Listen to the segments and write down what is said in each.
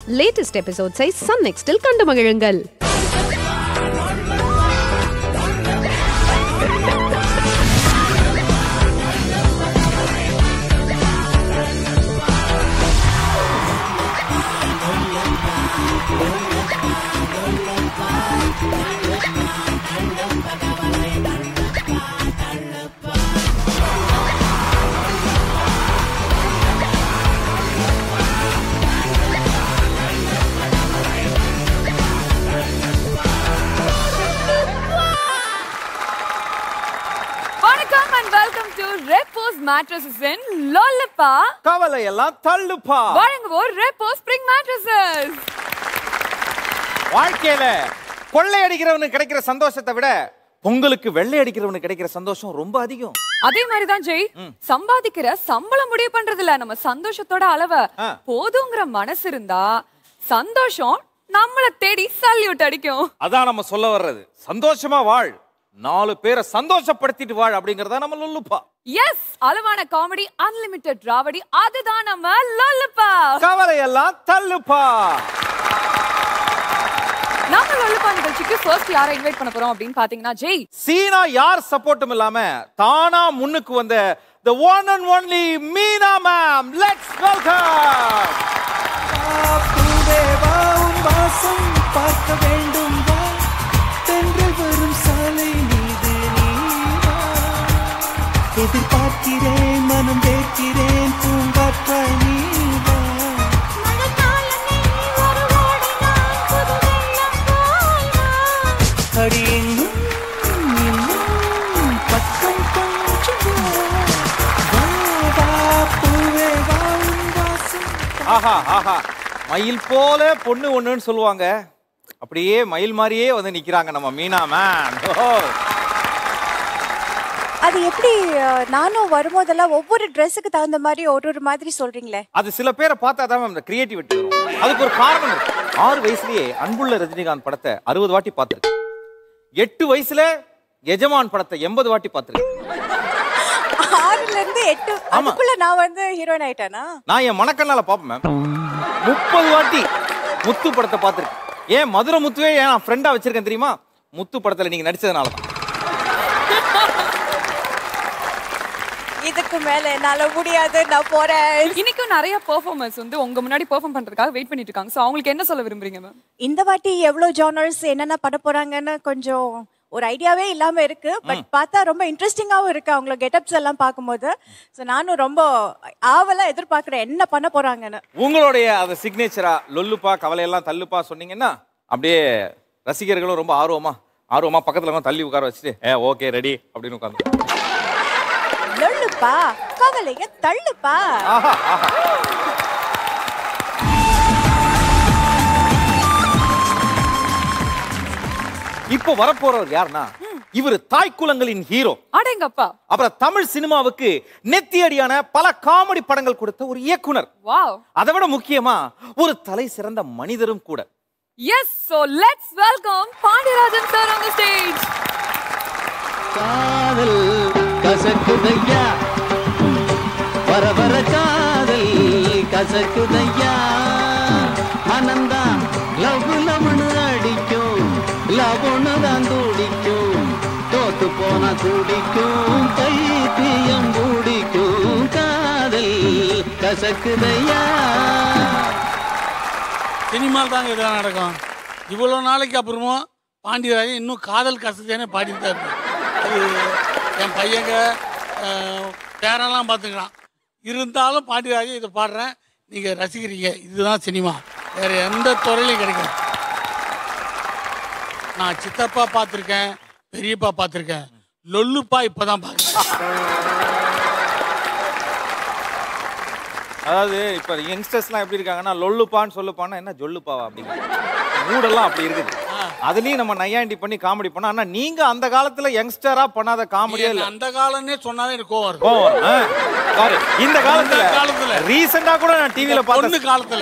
Latest எபிசோட்ஸை Sun நெக்ஸ்டில் கண்டு மகிழுங்கள் வணக்கம் and welcome to Repose mattresses in Lollappa கவலை எல்லாம் தள்ளுப்பா வழங்குவோர் ரெப்போ ஸ்ப்ரிங் மேட்ரஸஸ் வாழ்க்கையில கொள்ளை அடிக்கிறவனுக்கு கிடைக்கிற சந்தோஷத்தை விட பொங்கலுக்கு வெள்ளை அடிக்கிறவனுக்கு கிடைக்கிற சந்தோஷம் ரொம்ப அதிகம் அதே மாதிரி தான் ஜெய் சம்பாதிக்கிற சம்பளம் முடிவு பண்றது இல்ல நம்ம சந்தோஷத்தோட அளவ ஆ. போதுங்கிற மனசு இருந்தா சந்தோஷம் நம்மள தேடி சல்யூட் அடிக்கும் அதான் நம்ம சொல்ல வர்றது சந்தோஷமா வாழ் நாலு பேரை சந்தோஷப்படுத்திட்டு வாழ் அப்படிங்கறதா நம்ம லுல்லுப்பா எஸ் அளவான காமெடி அன்லிமிட்டெட் ராவடி அதுதான் நம்ம லோல்லப்பா கவலை எல்லாம் தள்ளுப்பா நம்ம லோல்லப்பா நிகழ்ச்சிக்கு ஃபர்ஸ்ட் யாரை இன்வைட் பண்ண போறோம் அப்படின்னு பாத்தீங்கன்னா ஜெய் சீனா யார் சப்போர்ட்டும் இல்லாம தானா முன்னுக்கு வந்த the one and only Meena ma'am let's welcome பூவே வா உன் வாசம் பார்க்க வேண்டும் வா தென்றல் வரும் சாலை மீது நீ வா எதிர்பார்க்கிறேன் மனம் வேர்க்கிறேன் பூங்காற்றாய் நீ வா அடி இன்னும் இன்னும் பக்கம் கொஞ்சம் வா. வா, வா, பூவே வா உன் வாசம் ஆஹா ஆஹா மயில் போல பொண்ணு ஒண்ணுன்னு சொல்லுவாங்க அப்படியே மயில் மாதிரியே வந்து நிக்கிறாங்க நம்ம மீனா மேம் அது எப்படி அஹ், நானும் வரும்போதெல்லாம் ஒவ்வொரு ட்ரெஸ்ஸுக்கு தகுந்த மாதிரி ஒரு ஒரு மாதிரி சொல்றீங்களே அது சில பேரை பார்த்தா தான் மேம் இந்த கிரியேட்டிவிட்டி வரும் அதுக்கு ஒரு காரணம் இருக்கு ஆறு வயசுலயே அன்புள்ள ரஜினிகாந்த் படத்தை அறுபது வாட்டி பார்த்திருக்கேன் எட்டு வயசுல எஜமான் படத்தை எண்பது வாட்டி பார்த்திருக்கேன் ஆறுல இருந்து எட்டு அதுக்குள்ள நான் வந்து ஹீரோயின் ஆயிட்டேனா நான் என் மனக்கண்ணால பார்ப்பேன் மேம் முப்பது வாட்டி முத்து படத்தை பார்த்திருக்கேன் ஏன் மதுரை முத்துவே ஏன் ஃப்ரெண்டா வச்சிருக்கேன் தெரியுமா முத்து படத்துல நீங்க நடிச்சதுனால தான் இதுக்கு மேல என்னால முடியாது நான் போறேன் இன்னைக்கும் நிறைய பெர்ஃபார்மர்ஸ் வந்து உங்க முன்னாடி பெர்ஃபார்ம் பண்றதுக்காக வெயிட் பண்ணிட்டு இருக்காங்க சோ அவங்களுக்கு என்ன சொல்ல விரும்புறீங்க மேம் இந்த வாட்டி எவ்வளவு ஜானர்ஸ் என்னென்ன பண்ண போறாங்கன்னு கொஞ்சம் ஒரு ஐடியாவே இல்லாம இருக்கு பட் பார்த்தா ரொம்ப இன்ட்ரெஸ்டிங்காவும் இருக்கு அவங்கள கெட்டப்ஸ் எல்லாம் பார்க்கும்போது ஸோ நானும் ரொம்ப ஆவலா எதிர்பார்க்கிறேன் என்ன பண்ண போறாங்கன்னு உங்களுடைய அந்த சிக்னேச்சரா லொல்லுப்பா கவலையெல்லாம் தள்ளுப்பா சொன்னீங்கன்னா அப்படியே ரசிகர்களும் ரொம்ப ஆர்வமா ஆர்வமா பக்கத்துல உட்கார்ந்து தள்ளி உட்கார வச்சுட்டு ஏ ஓகே ரெடி அப்படின்னு உட்காந்து லொள்ளுப்பா கவலைய தள்ளுப்பா ஆஹா ஆஹா இப்போ வரப்போறவர் யாருன்னா இவர் தாய் குலங்களின் ஹீரோ அடேங்கப்பா அப்புறம் தமிழ் சினிமாவுக்கு நெத்தியடியான பல காமெடி படங்கள் கொடுத்த ஒரு இயக்குனர் வாவ் அதை விட முக்கியமா ஒரு தலை சிறந்த மனிதரும் கூட yes so let's welcome Pandiarajan sir on the stage காதல் கசக்குதையா வர வர காதல் கசக்குதையா மனந்தா லவ் லவ்னு அடிக்கும் லவ்னு தான் துடிக்கும் தோத்து போன துடிக்கும் பைத்தியம் பிடிக்கும் காதல் கசக்குதையா சினிமாவில் தாங்க இதெல்லாம் நடக்கும் இவ்வளோ நாளைக்கு அப்புறமும் பாண்டியராஜன் இன்னும் காதல் கசத்தேனே பாடிட்டு தான் இருப்பேன் அது என் பையங்க அஹ், பேரெல்லாம் பார்த்துக்கலாம் இருந்தாலும் பாண்டியராஜன் இதை பாடுறேன் நீங்கள் ரசிக்கிறீங்க இதுதான் சினிமா வேறு எந்த துறையிலையும் கிடைக்காது நான் சித்தப்பா பார்த்துருக்கேன் பெரியப்பா பார்த்துருக்கேன் லொல்லுப்பா இப்போ தான் பார்க்குறேன் அதாவது இப்ப யங்ஸ்டர்ஸ்லாம் எப்படி இருக்காங்கன்னா லொல்லுப்பான்னு சொல்லுப்பான்னா என்ன ஜொல்லுப்பாவா அப்படிங்க மூடெல்லாம் அப்படி இருக்குது அதுலயும் நம்ம நையாண்டி பண்ணி காமெடி பண்ணோம் ஆனா நீங்க அந்த காலத்துல யங்ஸ்டரா பண்ணாத காமெடியே இல்ல அந்த காலம்னே சொன்னாலே எனக்கு கோவம் இருக்கும் கோவம் வரும். ஆ, பாரு இந்த காலத்துல இந்த காலத்துல. ரீசெண்டா கூட நான் டிவில பொண்ணு பார்த்தேன் காலத்தில்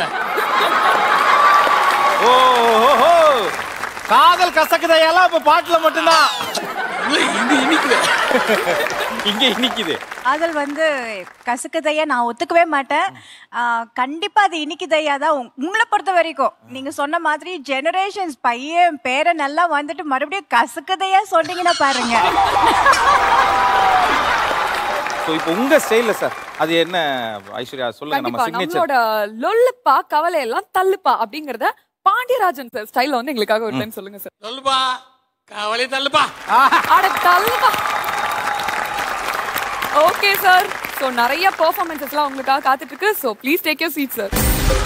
ஓ ஓ, ஓ. காதல் கசக்குதையெல்லாம் இப்ப பாட்டுல மட்டும்தான் இல்ல இது இனிக்குது இங்க இனிக்குது காதல் வந்து கசக்குதையா நான் ஒத்துக்கவே மாட்டேன் ஆ, கண்டிப்பா அது இனிக்குதையா தான் உங்- உங்களை பொறுத்த வரைக்கும் நீங்க சொன்ன மாதிரி ஜெனரேஷன்ஸ் பையன் பேரன் எல்லாம் வந்துட்டு மறுபடியும் கசக்குதையா சொன்னீங்கன்னா பாருங்க ஸோ இப்போ உங்க ஸ்டைல்ல சார் அது என்ன ஐஸ்வர்யா சொல்லுங்க நம்ம கண்டிப்பா சிக்னேச்சர் நம்மளோட லொல்லுப்பா கவலை எல்லாம் தள்ளுப்பா அப்படிங்கறத பாண்டியராஜன் சார் ஸ்டைல்ல வந்து எங்களுக்காக ஒரு டைம் சொல்லுங்க சார் சொல்லுப்பா கவலை தள்ளுப்பா அட தள்ளுப்பா ஓகே சார் சோ நிறைய பெர்ஃபார்மன்சஸ்லாம் உங்களுக்காக காத்துட்டு இருக்கு so please take your seat sir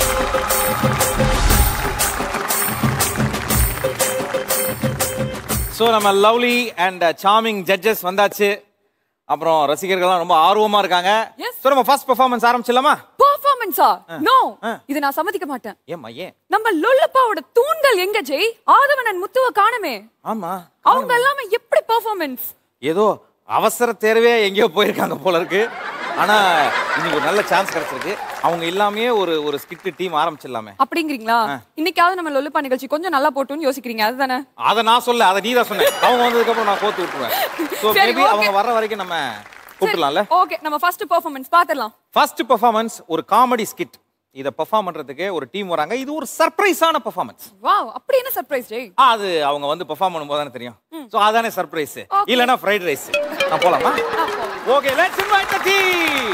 so நம்ம லவ்லி அண்ட் சாமிங் ஜட்ஜஸ் வந்தாச்சு அப்புறம் ரசிகர்கள்லாம் ரொம்ப ஆர்வமா இருக்காங்க Yes. ஸோ நம்ம ஃபர்ஸ்ட் பெர்ஃபார்மன்ஸ் ஆரம்பிச்சிடலாமா பெர்ஃபார்மன்ஸா நோ இது நான் சம்மதிக்க மாட்டேன் ஏம்மா ஏன் நம்ம லொல்லுப்பாவோட தூண்கள் எங்க ஜெய் ஆதவனன் முத்துவ காணுமே ஆமா அவங்க எல்லாமே எப்படி பெர்ஃபார்மன்ஸ் ஏதோ அவசர தேர்வே எங்கேயோ போயிருக்காங்க போல இருக்கு ஆனா இன்னைக்கு ஒரு நல்ல சான்ஸ் கிடைச்சிருக்கு அவங்க இல்லாமயே ஒரு ஒரு ஸ்கிட் டீம் ஆரம்பிச்சிடலாமே அப்படிங்கிறீங்களா இன்னைக்காவது நம்ம லொல்லுப்பா நிகழ்ச்சி கொஞ்சம் நல்லா போட்டுன்னு யோசிக்கிறீங்க அதுதானே அதை நான் சொல்ல அதை நீ தான் சொன்ன அவங்க வந்ததுக்கு அப்புறம் நான் கோத்து விட்டுருவேன் ஸோ சரி, மேபி okay. அவங்க வர்ற வரைக்கும் நம்ம கூப்பிடலாம்ல ஓகே நம்ம ஃபர்ஸ்ட் பெர்ஃபார்மன்ஸ் பாத்திரலாம் ஃபர்ஸ்ட் பெர்ஃபார்மன்ஸ் ஒரு காமெடி ஸ்கிட் இதை பெர்ஃபார்ம் பண்றதுக்கு ஒரு டீம் வராங்க இது ஒரு சர்ப்ரைஸான பெர்ஃபார்மன்ஸ் வாவ் அப்படி என்ன சர்ப்ரைஸ் ஜெய் அது அவங்க வந்து பெர்ஃபார்ம் பண்ணும்போது தானே தெரியும் ஸோ அதானே சர்ப்ரைஸ் இல்லைன்னா ஃப்ரைட் ரைஸ் நான் போலாமா okay let's invite the team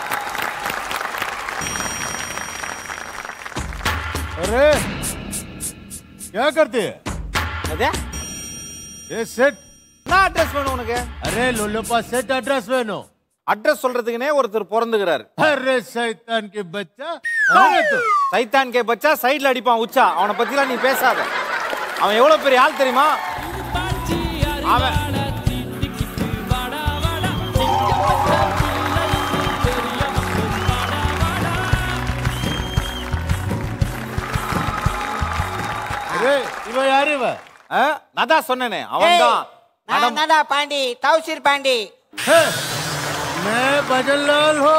अरे क्या करते हैं அதே ये सेट நான் அட்ரஸ் வேணும் உனக்கு अरे लोलोपा सेट एड्रेस वेनो அட்ரஸ் சொல்றதுக்குனே ஒருத்தர் பிறந்துகிறாரு अरे शैतान के बच्चा अरे तू சைத்தான் கே பச்சா சைடுல அடிப்பான் உச்சா அவனை பத்திலாம் நீ பேசாத அவன் எவ்வளவு பெரிய ஆள் தெரியுமா அவன் अरे इवन यार इवन ஆ, நான் தான் சொன்னேனே அவன் தான் நான் தான்டா பாண்டி தௌசிர் பாண்டி मैं भजन लाल हो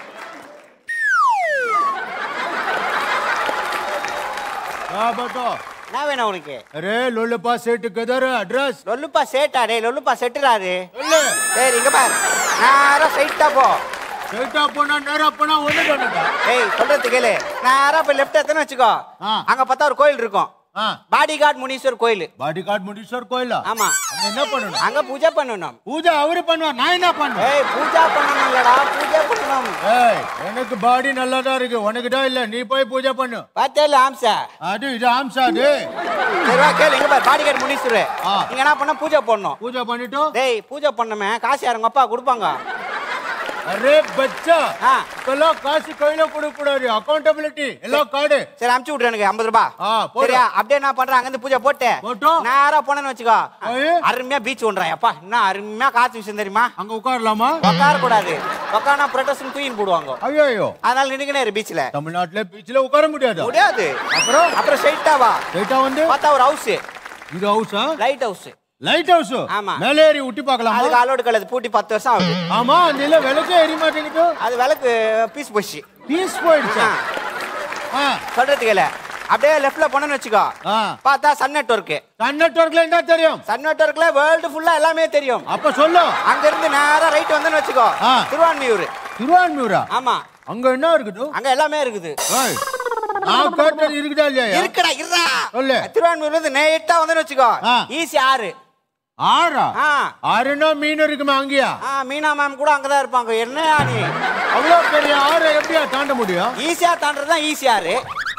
हाँ बताओ என்ன வேணும் உனக்கு अरे लोलोपा सेट किधर है एड्रेस லொல்லுப்பா சேட்டா டே லொல்லுப்பா செட்டுறாரு बोले சரி இங்க பாரு நேரா ஸ்ட்ரைட்டா போ सेटा पोना नेरा पोना ஒண்ணு பண்ணுடா ஏய் சொல்றது கேளு நேரா போய் லெஃப்ட் எத்தனை வச்சுக்கோ ஆ. அங்க பார்த்தா ஒரு கோயில் இருக்கும் ஆ பாடி கார்டு முனீஸ்வர் கோயில் பாடி கார்டு முடீஸ்வர் கோயிலா ஆமா அங்க என்ன பண்ணணும் அங்க பூஜை பண்ணணும் பூஜை அவரு பண்ணுவார் நான் என்ன பண்ணுவேன் ஏய் பூஜா பண்ணணும் இல்லடா பூஜை பண்ணணும் ஏய் எனக்கு பாடி நல்லா தான் இருக்கு உனக்கு தான் இல்ல நீ போய் பூஜை பண்ணு பார்த்தே ஆம்சா அது இது ஆம்சா அது சரி வா கேளு இங்க பாரு பாடி கார்டு முனீஸ்வர் ஆ. நீங்க என்ன பண்ண பூஜை பண்ணணும் பூஜை பண்ணிட்டு டேய் பூஜை பண்ணமே காசு யாருங்க அப்பா கொடுப்பாங்க அரே பச்சா ஆ. இப்பெல்லாம் காசு கையில கொடுக்க கூடாது அக்கௌண்டபிலிட்டி எல்லாம் கார்டு சரி அமுச்சு விட்ரு எனக்கு ஐம்பது ரூபாய் ஆ, போடு. சரியா அப்படியே என்ன பண்றேன் அங்க இருந்து பூஜை போட்டு போட்டோம். நேரா போனேன்னு வச்சுக்கோ ஐயே. அருமையா பீச் ஒன்றாய் அப்பா என்ன அருமையா காத்து விஷயம் தெரியுமா அங்க உட்காரலாமா உட்கார கூடாது உட்காரனா ப்ரொட்டஸ்ட் தூயின் போடுவாங்க ஐயோ ஐயோ அதனால நின்னுக்கினே இரு பீச்ல தமிழ்நாட்டுல பீச்ல உட்கார முடியாது முடியாது அப்புறம் அப்புறம் ஸ்ட்ரைட்டா வா லைட்டா வந்து பார்த்தா ஒரு ஹவுஸ் இது ஹவுஸா லைட் ஹவுஸ் லைட் ஹவுஸ் ஆமா. மேலே ஏறி விட்டு பார்க்கலாமா அதுக்கு அலோடு கலது பூட்டி பத்து வருஷம் ஆகுது ஆமா அந்த இல்ல விளக்கே எரிய மாட்டேங்குது அது விளக்கு பீஸ் போச்சு பீஸ் போயிடுச்சா ஆ சொல்றது கேள அப்படியே லெஃப்ட்ல போனேன்னு வச்சுக்கோ ஆ பார்த்தா சன் நெட்வொர்க் சன் நெட்வொர்க்ல என்ன தெரியும் சன் நெட்வொர்க்ல வேர்ல்டு ஃபுல்லா எல்லாமே தெரியும் அப்ப சொல்லு அங்க இருந்து நேரா ரைட் வந்தேன்னு வச்சுக்கோ ஆ. திருவான்மியூர் திருவான்மூரா ஆமா அங்க என்ன இருக்குது அங்க எல்லாமே இருக்குது ஏய், நான் கேட்டது இருக்குதா இல்லையா இருக்குடா இருடா சொல்லு. திருவான்மியூர்ல இருந்து நேட்டா வந்தேன்னு வச்சுக்கோ ஆ. ஈஸி ஆறு ஆறா ஆ ஆறுனா மீன் இருக்குமா அங்கேயா ஆ மீனா மேம் கூட அங்கதான் இருப்பாங்க என்னையா நீ அவ்வளவு பெரிய ஆறை எப்படியா தாண்ட முடியும் ஈஸியா தாண்டது தான் ஈஸி ஆறு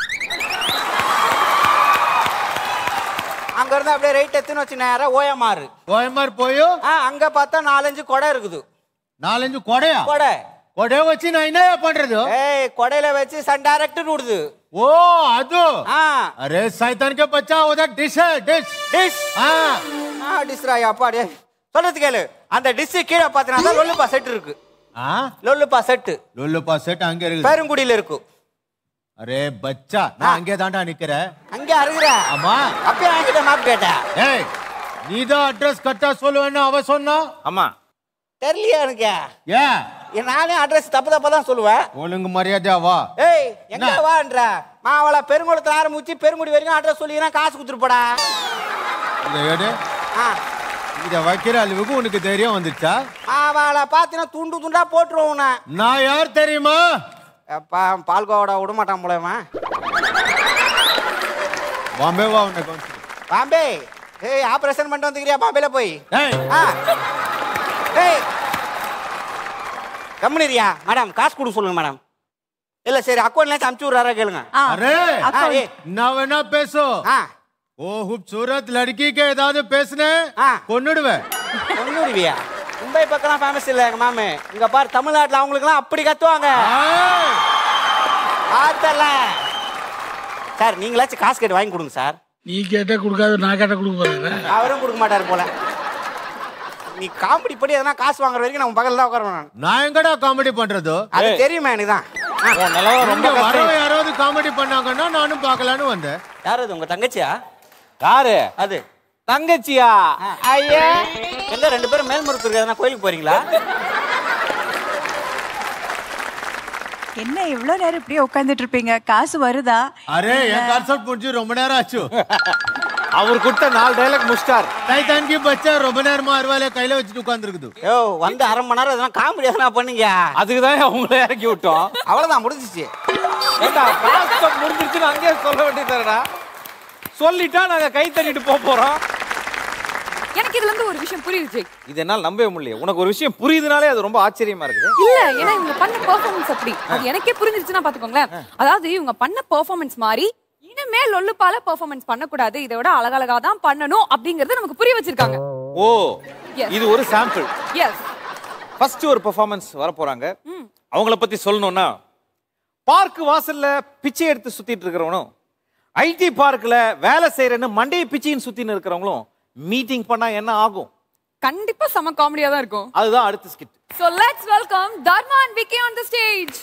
அங்க இருந்து அப்படியே ரைட் எடுத்துன்னு வச்சு நேரா ஓயமாறு கோயம்பர் போய் ஆ அங்க பார்த்தா நாலஞ்சு கொடை இருக்குது நாலஞ்சு கொடையா கொடை கொடைய வச்சு நான் என்ன பண்றது ஏய் கொடையில வச்சு சன் டைரக்ட் விடுது ஓ அது ஆ अरे शैतान के बच्चा उधर डिश है डिश டிஷ் हाँ ஆ டிஸ்ராய் அப்பா டே சொல்றது கேளு அந்த டிஷ் கீழே பார்த்தீங்கன்னா தான் லொல்லுப்பா செட் இருக்கு हाँ லொல்லுப்பா செட்டு லொல்லுப்பா செட் அங்க இருக்குது பெருங்குடியில இருக்கு அரே பச்சா நான் அங்கே தாண்டா நிக்கிறேன் அங்கே அருகிற ஆமா அப்பயே என்கிட்ட மேப் கேட்டேன் ஏய் நீதான் அட்ரஸ் கரெக்டா சொல்லுவேன்னு அவ சொன்னா ஆமா தெரியலையா எனக்கு ஏன் ஏன் நானே அட்ரஸ் தப்பு தப்பா தான் சொல்லுவேன் ஒழுங்கு மரியாதையா வா ஏய் எங்க என்ன? வான்ற மாவள பெருங்குளத்துல ஆரம்பிச்சு பெருங்குடி வரைக்கும் அட்ரஸ் சொல்லிங்கன்னா காசு கொடுத்துருப்படா இதை எடு ஆ இத வைக்கிற அளவுக்கு உனக்கு தைரியம் வந்துச்சா அவளை பார்த்தீங்கன்னா துண்டு துண்டா போட்டுருவோம் உன்னை நான் யார் தெரியுமா அப்பா பால்கோவோட விட மாட்டான் போல இவன் பாம்பே வா உன்னை கவுன்சில் பாம்பே ஏய் ஆபரேஷன் பண்ணிட்டு வந்துக்கிறியா பாம்பேல போய் ஏய் ஆ ஏய் கம்முனிரியா மேடம் காசு கொடுக்க சொல்லுங்க மேடம் இல்ல சரி அக்கௌண்ட்ல அமுச்சு விடுறாரா கேளுங்க ஆ, अरे ஆ, ஏய், நான் வேணா பேசோ ஆ ஓ खूबसूरत लड़की के ஏதாவது பேசுனே ஆ. கொன்னுடுவேன் ஒன்னுடுவியா மும்பை பக்கம்லாம் ஃபேமஸ் இல்ல எங்க மாமே இங்க பாரு தமிழ்நாட்டுல அவங்களுக்குலாம் அப்படி கத்துவாங்க ஏய், ஆத்தல சார் நீங்களாச்சும் காசு கேட்டு வாங்கி கொடுங்க சார் நீ கேட்டா கொடுக்காது நான் கேட்டா கொடுக்க போறேன் அவரும் கொடுக்க மாட்டாரு போல நீ காமெடி படி எதனா காசு வாங்குற வரைக்கும் நம்ம பக்கத்துல தான் உட்காருவேன் நான். நான் எங்கடா காமெடி பண்றதோ அது தெரியுமே எனக்கு தான் உன் நிலவரம் ரொம்ப இங்க கஷ்டம் வரவ யாராவது காமெடி பண்ணாங்கன்னா நானும் பார்க்கலான்னு வந்தேன் யார் அது உங்க தங்கச்சியா யாரு அது தங்கச்சியா ஐயா எங்க ரெண்டு பேரும் மேல்மருத்தூர் எதனா கோயிலுக்கு போறீங்களா என்ன இவ்ளோ நேரம் இப்படியே உட்கார்ந்துட்டு இருப்பீங்க காசு வருதா அரே என் கான்செப்ட் முடிஞ்சு ரொம்ப நேரம் ஆச்சு அவர் கொடுத்த நாலு டைலாக் முஸ்டார் டைட்டான் கி பச்சா ரொம்ப நேரமா அருவாலே கையில வச்சுட்டு உட்கார்ந்துருக்குது யோ வந்து அரை மணி நேரம் எதனா காமெடி எதனா பண்ணுங்க அதுக்கு தான் அவங்கள இறக்கி விட்டோம் அவ்வளவுதான் முடிஞ்சிச்சு ஏண்டா காஸ்டம் முடிஞ்சிருச்சுன்னு அங்கேயே சொல்ல வேண்டியதுடா சொல்லிட்டா நாங்க கை தட்டிட்டு போக போறோம் எனக்கு இதுல இருந்து ஒரு விஷயம் புரியுது ஜெய் இது என்னால நம்பவே முடியல உனக்கு ஒரு விஷயம் புரியுதுனாலே அது ரொம்ப ஆச்சரியமா இருக்குது இல்ல ஏன்னா இவங்க பண்ண பெர்ஃபார்மன்ஸ் அப்படி அது எனக்கே புரிஞ்சிருச்சுன்னா பாத்துக்கோங்களேன் அதாவது இவங்க பண்ண பெர்ஃபார்மன்ஸ் மாதிரி இனிமே லொல்லுப்பால பெர்ஃபார்மன்ஸ் பண்ணக்கூடாது இதை விட அழகழகா தான் பண்ணணும் அப்படிங்கறத நமக்கு புரிய வச்சிருக்காங்க ஓ Yes. இது ஒரு சாம்பிள் எஸ் ஃபர்ஸ்ட் ஒரு பெர்ஃபார்மன்ஸ் வர போறாங்க அவங்கள பத்தி சொல்லணும்னா பார்க் வாசல்ல பிச்சை எடுத்து சுத்திட்டு இருக்கிறவனும் ஐடி பார்க்ல வேலை செய்யறேன்னு மண்டையை பிச்சைன்னு சுத்தின்னு இருக்கிறவங்களும் மீட்டிங் பண்ணா என்ன ஆகும் கண்டிப்பா செம காமெடியா தான் இருக்கும் அதுதான் அடுத்த skit So let's welcome Dharma and Vicky on the stage.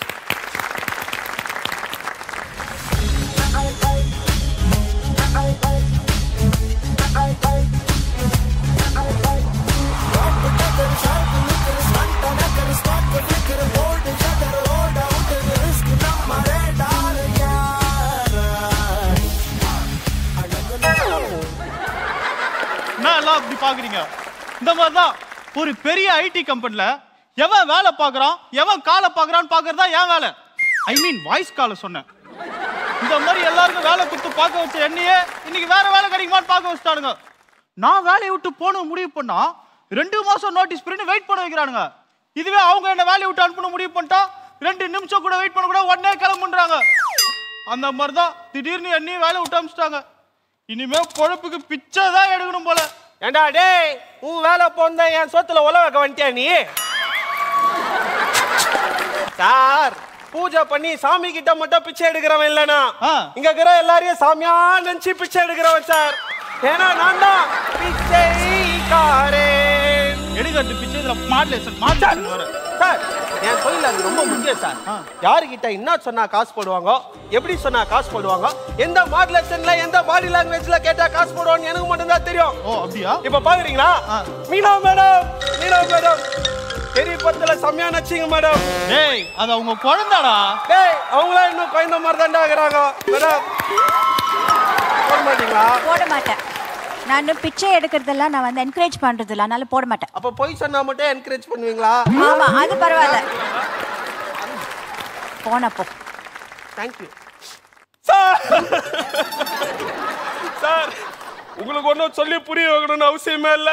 என்ன எல்லாம் அப்படி பாக்குறீங்க இந்த மாதிரி தான் ஒரு பெரிய ஐடி கம்பெனில எவன் வேலை பார்க்கறான் எவன் காலை பார்க்கறான்னு பார்க்கறது தான் என் வேலை ஐ மீன் வாய்ஸ் காலை சொன்னேன் இந்த மாதிரி எல்லாருக்கும் வேலை கொடுத்து பார்க்க வச்ச என்னையே இன்னைக்கு வேற வேலை கிடைக்குமான்னு பார்க்க வச்சுட்டானுங்க நான் வேலையை விட்டு போன முடிவு பண்ணா ரெண்டு மாசம் நோட்டீஸ் பீரியட் வெயிட் பண்ண வைக்கிறானுங்க இதுவே அவங்க என்ன வேலையை விட்டு அனுப்பணும் முடிவு பண்ணிட்டா ரெண்டு நிமிஷம் கூட வெயிட் பண்ண கூட உடனே கிளம்புன்றாங்க அந்த மாதிரி தான் திடீர்னு என்னையும் வேலை விட்டு அனுப்பிச்சிட்டாங்க இனிமே பொழப்புக்கு பிச்சை தான் எடுக்கணும் போல ஏண்டா டேய் உன் வேலை போந்தா என் சொத்துல உல வைக்க வந்துட்டியா நீ சார் பூஜை பண்ணி சாமி கிட்ட மட்டும் பிச்சை எடுக்கிறவன் இல்லனா ஆ. இங்க இருக்கிற எல்லாரையும் சாமியா நினைச்சு பிச்சை எடுக்கிறவன் சார் ஏன்னா நான் தான் பிச்சைக்காரன் எடுக்கிறது பிச்சை இதுல மாடலேஷன் மாடலேஷன் வர சார் என் தொழில் அது ரொம்ப முக்கியம் சார் யாருக்கிட்ட என்ன சொன்னா காசு போடுவாங்க எப்படி சொன்னா காசு போடுவாங்க எந்த மாடுலேஷன்ல எந்த பாடி லாங்குவேஜ்ல கேட்டா காசு போடுவாங்க எனக்கு மட்டும் தான் தெரியும் ஓ அப்படியா இப்ப பாக்குறீங்களா மீனா மேடம் மீனா மேடம் பெரிய பத்துல செம்மையா நச்சிங்க மேடம் டேய் அது அவங்க குழந்தாடா டேய் அவங்களா இன்னும் குழந்த மாதிரி தாண்டா இருக்கிறாங்க மேடம் போட மாட்டீங்களா போட மாட்டேன் நான் பிச்சை எடுக்கிறதெல்லாம் நான் வந்து என்கரேஜ் பண்றது இல்ல அதனால போட மாட்டேன் அப்ப போய் சொன்னா மட்டும் என்கரேஜ் பண்ணுவீங்களா ஆமா அது பரவாயில்ல போனப்போ தேங்க்யூ சார் சார் உங்களுக்கு ஒன்றும் சொல்லி புரிய வைக்கணும்னு அவசியமே இல்லை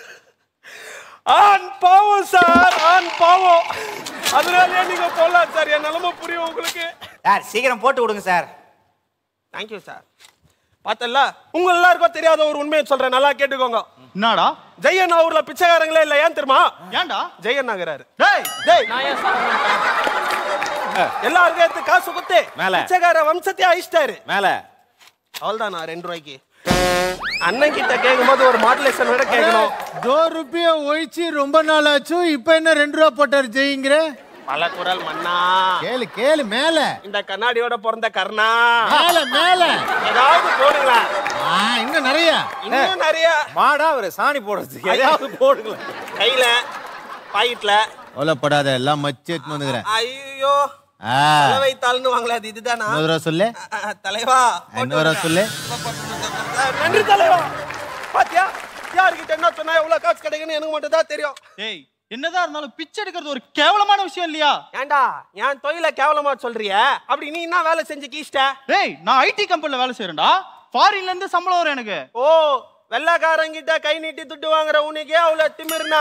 ஆண் பாவம் சார் ஆண் பாவம் அதனாலயே நீங்க போடலாம் சார் என் நிலைமை புரியும் உங்களுக்கு சார் சீக்கிரம் போட்டு கொடுங்க சார் தேங்க்யூ சார் பார்த்தல உங்க எல்லாருக்கும் தெரியாத ஒரு உண்மையை சொல்றேன் நல்லா கேட்டுக்கோங்க என்னடா ஜெயன் ஊர்ல பிச்சைக்காரங்களே இல்ல ஏன் தெரியுமா ஏன்டா ஜெயன் நகராரு டேய் டேய் நான் ஏன் எல்லாருக்கும் எடுத்து காசு குத்து மேல. பிச்சைக்கார வம்சத்தையே அழிச்சிட்டாரு மேல அவ்வளவுதான் நான் ரெண்டு ரூபாய்க்கு அண்ணன் கிட்ட கேட்கும்போது ஒரு மாடுலேஷன் விட கேட்கணும் தோ ருப்பிய ஒழிச்சு ரொம்ப நாள் ஆச்சு இப்ப என்ன ரெண்டு ரூபா போட்டாரு ஜெயிங்கிற பல குரல் மன்னா கேளு கேளு மேல இந்த கண்ணாடியோட பிறந்த கர்ணா மேல மேல ஏதாவது போடுங்களா ஆ, இன்னும் நிறைய இன்னும் நிறைய மாடா ஒரு சாணி போடுறதுக்கு எதையாவது போடுங்கள கையில பாக்கெட்ல கவலைப்படாத எல்லாம் மச்சு எடுத்து வந்துக்கிறேன் ஐயோ ஆ வைத்தாள்னு வாங்கல அது இதுதானா இன்னொரு ரூபா சொல்லு அஹ், தலைவா இன்னொரு ரூபா சொல்லு நன்றி தலைவா பாத்தியா யார்கிட்ட என்ன சொன்னா எவ்வளவு காசு கிடைக்குன்னு எனக்கு மட்டும் தான் தெரியும் டேய் என்னதான் இருந்தாலும் பிச்சை எடுக்கிறது ஒரு கேவலமான விஷயம் இல்லையா ஏன்டா என் தொழில கேவலமா சொல்றிய அப்படி நீ என்ன வேலை செஞ்சு கீஷ்ட டேய் நான் ஐடி கம்பெனில வேலை செய்யறேன்டா ஃபாரின்ல இருந்து சம்பளம் வரும் எனக்கு ஓ வெள்ளக்காரங்கிட்ட கை நீட்டி துட்டு வாங்குற உனக்கே அவ்வளவு திமிர்னா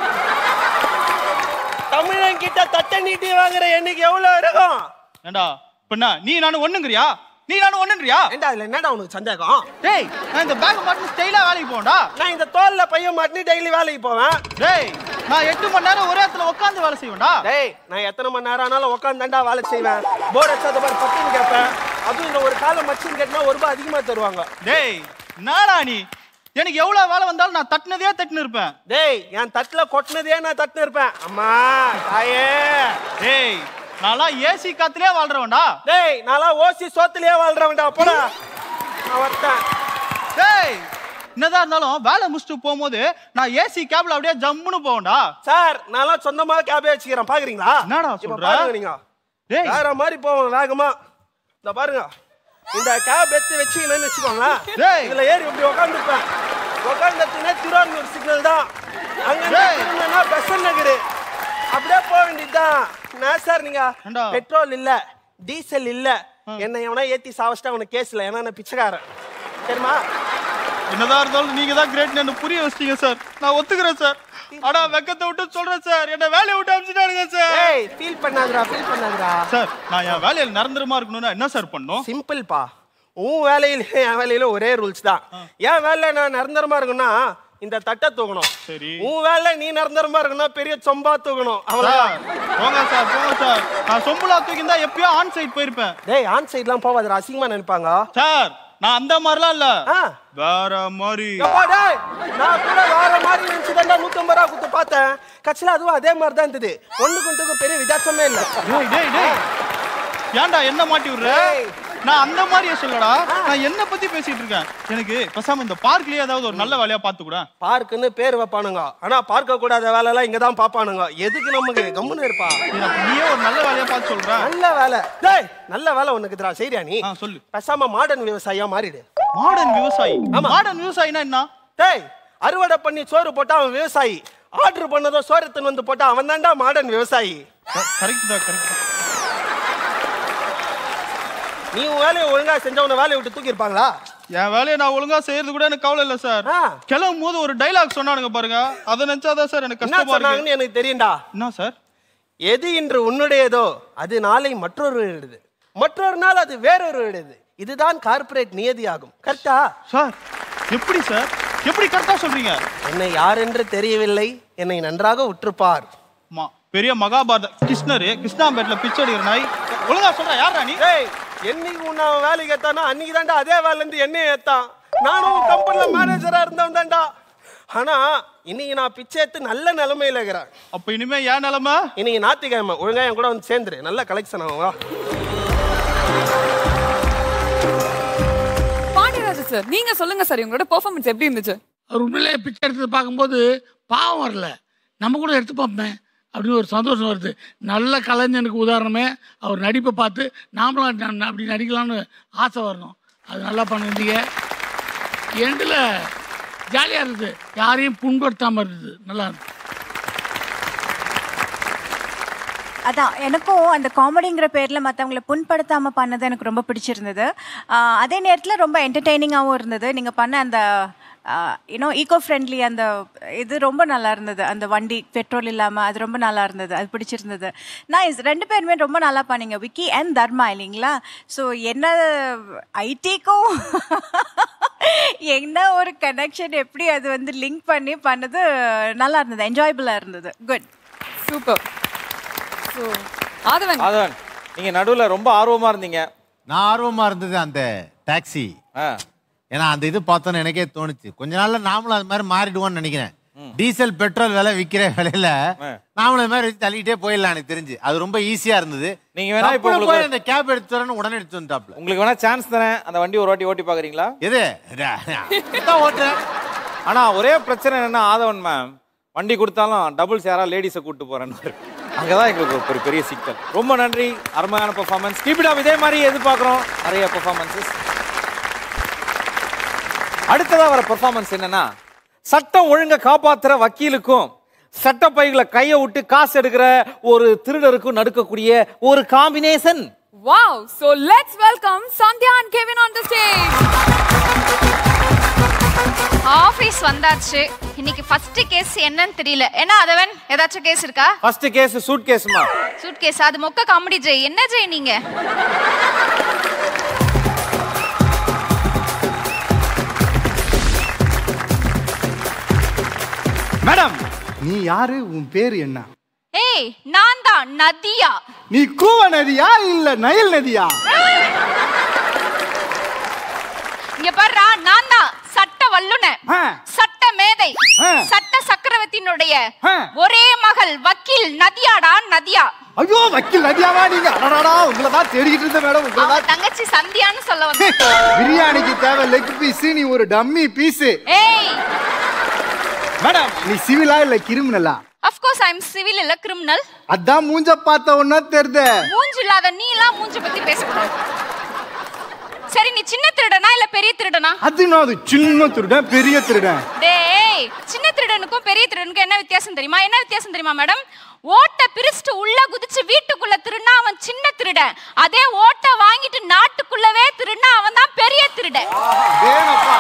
தமிழன் கிட்ட தட்டை நீட்டி வாங்குற என்னைக்கு எவ்வளவு இருக்கும் ஏண்டா பின்ன நீ நானும் ஒண்ணுங்கறியா நீ நானும் ஒண்ணுங்கறியா ஏண்டா இதுல என்னடா உனக்கு சந்தேகம் டேய் நான் இந்த பேக் மாட்டு ஸ்டைலா வேலைக்கு போவேன்டா நான் இந்த தோல்ல பையன் மாட்டி டெய்லி வேலைக்கு போவேன் டேய் நான் எட்டு மணி நேரம் ஒரே இடத்துல உட்காந்து வேலை செய்வேன்டா டேய் நான் எத்தனை மணி நேரம் ஆனாலும் உட்காந்து வேலை செய்வேன் போர் அடிச்சாத மாதிரி பத்துன்னு கேட்பேன் அதுவும் இந்த ஒரு காலம் மச்சின்னு கேட்டினா ஒரு ரூபாய் அதிகமா தருவாங்க டேய் நாடா நீ எனக்கு எவ்வளவு வேலை வந்தாலும் நான் தட்டினதே தட்டுன்னு இருப்பேன் டேய் என் தட்டுல கொட்டினதே நான் தட்டுன்னு இருப்பேன் அம்மா தாயே டேய் நான்லாம் ஏசி காத்துலயே வாழ்றவன்டா டேய் நான்லாம் ஓசி சோத்துலயே வாழ்றவன்டா போடா நான் வரட்டேன் டேய் என்னதான் இருந்தாலும் வேலை முடிச்சுட்டு போகும்போது நான் ஏசி கேப்ல அப்படியே ஜம்முன்னு போவேன்டா சார் நான்லாம் சொந்தமா கேபே வச்சுக்கிறேன் பாக்குறீங்களா என்னடா இப்ப சொல்ற? பாருங்க நீங்க டேய் வேற மாதிரி போவோம் வேகமா இந்த பாருங்க இந்த கேப் எடுத்து வச்சுக்கணும்னு வச்சுக்கோங்களேன் டேய். இதுல ஏறி இப்படி உட்காந்துருப்பேன் உட்காந்துட்டுனா திருவாரூர் சிக்னல் தான் அங்க டேய். திரும்பினா பெசன் நகரு அப்படியே போக வேண்டியதுதான் நான் சார் நீங்க ஏண்டா? பெட்ரோல் இல்ல டீசல் இல்ல என்ன எவனா ஏத்தி சாவச்சிட்டா அவனுக்கு கேஸ் இல்ல ஏன்னா நான் பிச்சைக்காரன் சரிமா என்னதான் இருந்தாலும் நீங்க தான் கிரேட் எனக்கு புரிய வச்சிட்டீங்க சார் நான் ஒத்துக்கிறேன் சார் ஆனா வெக்கத்தை விட்டு சொல்றேன் சார் என்ன வேலையை விட்டு அனுப்பிச்சிட்டானுங்க சார் ஏய் ஃபீல் பண்ணாதடா ஃபீல் பண்ணாதடா சார் நான் என் வேலையில நிரந்தரமா இருக்கணும்னா என்ன சார் பண்ணும் சிம்பிள்ப்பா உன் வேலையில என் வேலையில ஒரே ரூல்ஸ் தான் என் வேலையில நான் நிரந்தரமா இருக்கணும்னா இந்த தட்டை தூக்கணும் சரி உன் வேலை நீ நிரந்தரமா இருக்கணும் பெரிய சொம்பா தூக்கணும் அவ்வளவுதான் சார் போங்க சார் போங்க சார் நான் சொம்புலா தூக்கி தான் எப்பயோ ஆன் சைட் போயிருப்பேன் டேய் ஆன் சைட்லாம் போவாதடா அசிங்கமா நினைப்பாங்க சார் நான் அந்த மாதிரிலாம் இல்ல ஆ வேற மாதிரி எப்பா டேய் நான் கூட வேற மாதிரி நினைச்சுதான்டா நூத்தம்பது ரூபா கொடுத்து பார்த்தேன் கட்சியில அதுவும் அதே மாதிரி தான் இருந்தது ஒண்ணுக்கு ஒன்றுக்கும் பெரிய வித்தியாசமே இல்ல டேய் டேய் டேய் ஏன்டா என்ன மாட்டி விடுற டேய். நான் அந்த மாதிரியே சொல்லடா நான் என்ன பத்தி பேசிட்டு இருக்கேன் எனக்கு பேசாம இந்த பார்க்லயே ஏதாவது ஒரு நல்ல வேலையா பாத்து கூட பார்க்குன்னு பேர் வைப்பானுங்க ஆனா பார்க்க கூடாத வேலை எல்லாம் இங்க தான் பாப்பானுங்க எதுக்கு நமக்கு கம்முன்னு இருப்பா நீயே ஒரு நல்ல வேலையா பார்த்து சொல்ற நல்ல வேலை டேய் நல்ல வேலை உனக்கு இதுடா சரியா நீ ஆ, சொல்லு பேசாம மாடர்ன் விவசாயியா மாறிடு மாடர்ன் விவசாயி மாடர்ன் விவசாயினா என்ன டேய் அறுவடை பண்ணி சோறு போட்டா அவன் விவசாயி ஆர்டர் பண்ணதோ சோறு எடுத்துன்னு வந்து போட்டா அவன் தான்டா மாடர்ன் விவசாயி கரெக்ட் தான் கரெக்ட் நீ உன் வேலையை ஒழுங்கா செஞ்சவன வேலையை விட்டு தூக்கி இருப்பாங்களா என் வேலையை நான் ஒழுங்கா செய்யறது கூட எனக்கு கவலை இல்ல சார் ஆ. கிளம்பும் போது ஒரு டைலாக் சொன்னானுங்க பாருங்க அதை நினைச்சாதான் சார் எனக்கு என்ன கஷ்டமா இருக்கு சொன்னாங்கன்னு எனக்கு தெரியும்டா என்ன சார் எது இன்று உன்னுடையதோ அது நாளை மற்றொருவருடையது மற்றொரு நாள் அது வேறொருடையது இதுதான் கார்ப்பரேட் நியதியாகும் கரெக்டா சார் எப்படி சார் எப்படி கரெக்டா சொல்றீங்க என்னை யார் என்று தெரியவில்லை என்னை நன்றாக உற்றுப்பார் மா பெரிய மகாபாரத கிருஷ்ணரு கிருஷ்ணாம்பேட்ல பிச்சை எடுக்கிற நாய் ஒழுங்கா சொல்ற யாரா நீ டேய் என்னைக்கு உன்னை அவன் வேலைக்கு ஏத்தானோ அன்னைக்கு தான்டா அதே வேலையில இருந்து என்னையும் ஏத்தான் நானும் கம்பெனில மேனேஜரா இருந்தவன் தான்டா ஆனா இன்னைக்கு நான் பிச்சை எடுத்து நல்ல நிலைமையில இருக்கிறேன் அப்ப இனிமே ஏன் நிலைமை இன்னைக்கு ஞாயிற்றுக்கிழமை ஒழுங்கா என் கூட வந்து சேர்ந்துரு நல்ல கலெக்ஷன் ஆகும் வா பாண்டியராஜ சார் நீங்க சொல்லுங்க சார் உங்களோட பெர்ஃபார்மன்ஸ் எப்படி இருந்துச்சு அவர் உண்மையிலே பிச்சை எடுத்து பார்க்கும்போது பாவம் வரல நம்ம கூட எடுத்து பார்ப்பேன் அப்படின்னு ஒரு சந்தோஷம் வருது நல்ல கலைஞனுக்கு உதாரணமே அவர் நடிப்பை பார்த்து நாமளும் ந- அப்படி நடிக்கலாம்னு ஆசை வரணும் அது நல்லா பண்ணிருந்தீங்க எண்டில் ஜாலியாக இருந்தது யாரையும் புண்படுத்தாமல் இருந்தது நல்லா இருந்தது அதான் எனக்கும் அந்த காமெடிங்கிற பேர்ல மத்தவங்களை புண்படுத்தாம பண்ணது எனக்கு ரொம்ப பிடிச்சிருந்தது ஆஹ் அதே நேரத்துல ரொம்ப என்டர்டெய்னிங்காகவும் இருந்தது நீங்க பண்ண அந்த யூனோ ஈகோ ஃப்ரெண்ட்லி அந்த இது ரொம்ப நல்லா இருந்தது அந்த வண்டி பெட்ரோல் இல்லாம அது ரொம்ப நல்லா இருந்தது அது பிடிச்சிருந்தது நைஸ் ரெண்டு பேருமே ரொம்ப நல்லா பண்ணீங்க விக்கி அண்ட் தர்மா இல்லைங்களா ஸோ என்ன ஐடிக்கும் என்ன ஒரு கனெக்ஷன் எப்படி அது வந்து லிங்க் பண்ணி பண்ணது நல்லா இருந்தது என்ஜாயபிளாக இருந்தது குட் சூப்பர் ஸோ ஆதவன் அதான் நீங்க நடுவுல ரொம்ப ஆர்வமா இருந்தீங்க நான் ஆர்வமா இருந்தது அந்த டாக்ஸி ஆ. ஏன்னா அந்த இது பார்த்தோன்னு எனக்கே தோணுச்சு கொஞ்ச நாள்ல நாமளும் அது மாதிரி மாறிடுவோம்னு நினைக்கிறேன் டீசல் பெட்ரோல் விலை விக்கிற விலையில நாமளும் அது மாதிரி வச்சு தள்ளிக்கிட்டே போயிடலாம் எனக்கு தெரிஞ்சு அது ரொம்ப ஈஸியா இருந்தது நீங்க வேணா இப்போ டப்புனு போய் உங்களுக்கு அந்த கேப் எடுத்து வரேன்னு உடனே எடுத்து வந்துட்டாப்ல உங்களுக்கு வேணா சான்ஸ் தரேன் அந்த வண்டி ஒரு வாட்டி ஓட்டி பாக்குறீங்களா எது தான் ஓட்டுறேன் ஆனா ஒரே பிரச்சனை என்னன்னா ஆதவன் மேம் வண்டி கொடுத்தாலும் டபுள்ஸ் யாரா லேடிஸை கூட்டு போறேன்னு அங்கதான் எங்களுக்கு ஒரு பெரிய- பெரிய சிக்கல் ரொம்ப நன்றி அருமையான பெர்ஃபார்மன்ஸ் கீபிடா இதே மாதிரி எதிர்பார்க்குறோம் நிறைய பெர்ஃபார்மன்ஸஸ் அடுத்ததா வர பெர்ஃபார்மன்ஸ் என்னன்னா சட்டம் ஒழுங்க காப்பாத்துற வக்கீலுக்கும் சட்ட பைகளை கையை விட்டு காசு எடுக்கிற ஒரு திருடருக்கும் நடுக்கக்கூடிய ஒரு combination Wow! So let's welcome Sandhya and Kevin on the stage. Office வந்தாச்சு இன்னைக்கு ஃபர்ஸ்ட் கேஸ் என்னன்னு தெரியல என்ன அதவன் ஏதாச்சும் கேஸ் இருக்கா ஃபர்ஸ்ட் கேஸ் சூட் கேஸ்மா சூட் கேஸ் அது மொக்க காமெடி ஜெய் என்ன ஜெய் நீங்க மேடம் நீ யாரு உன் பேர் என்ன ஏய் நான் தான் நதியா நீ கூவ நதியா இல்ல நயல் நதியா இங்க பாருடா நான் தான் சட்ட வல்லுனர் ஆ. சட்ட மேதை ஆ. சட்ட சக்கரவர்த்தியினுடைய ஆ. ஒரே மகள் வக்கீல் நதியாடா நதியா ஐயோ வக்கீல் நதியாவா நீங்க அடடா உங்களை தான் தேடிக்கிட்டு இருந்தேன் மேடம் உங்களை அவ தான் தங்கச்சி சந்தியான்னு சொல்ல வந்தேன் பிரியாணிக்கு தேவை லெக் பீஸ் நீ ஒரு டம்மி பீஸ் ஏய் மேடம் நீ சிவிலா இல்ல கிரிமினலா of course I am civil இல்ல கிரிமினல் அதான் மூஞ்ச பார்த்த ஒன்னா தெரியுது மூஞ்சி இல்லாத நீ எல்லாம் மூஞ்ச பத்தி பேசக்கூடாது சரி நீ சின்ன திருடனா இல்ல பெரிய திருடனா அது நான் அது சின்ன திருடன் பெரிய திருடன் டேய் சின்ன திருடனுக்கும் பெரிய திருடனுக்கும் என்ன வித்தியாசம் தெரியுமா என்ன வித்தியாசம் தெரியுமா மேடம் ஓட்டை பிரிச்சுட்டு உள்ள குதிச்சு வீட்டுக்குள்ள திருடினா அவன் சின்ன திருடன் அதே ஓட்டை வாங்கிட்டு நாட்டுக்குள்ளவே திருடினா அவன் தான் பெரிய திருடன் வேணப்பா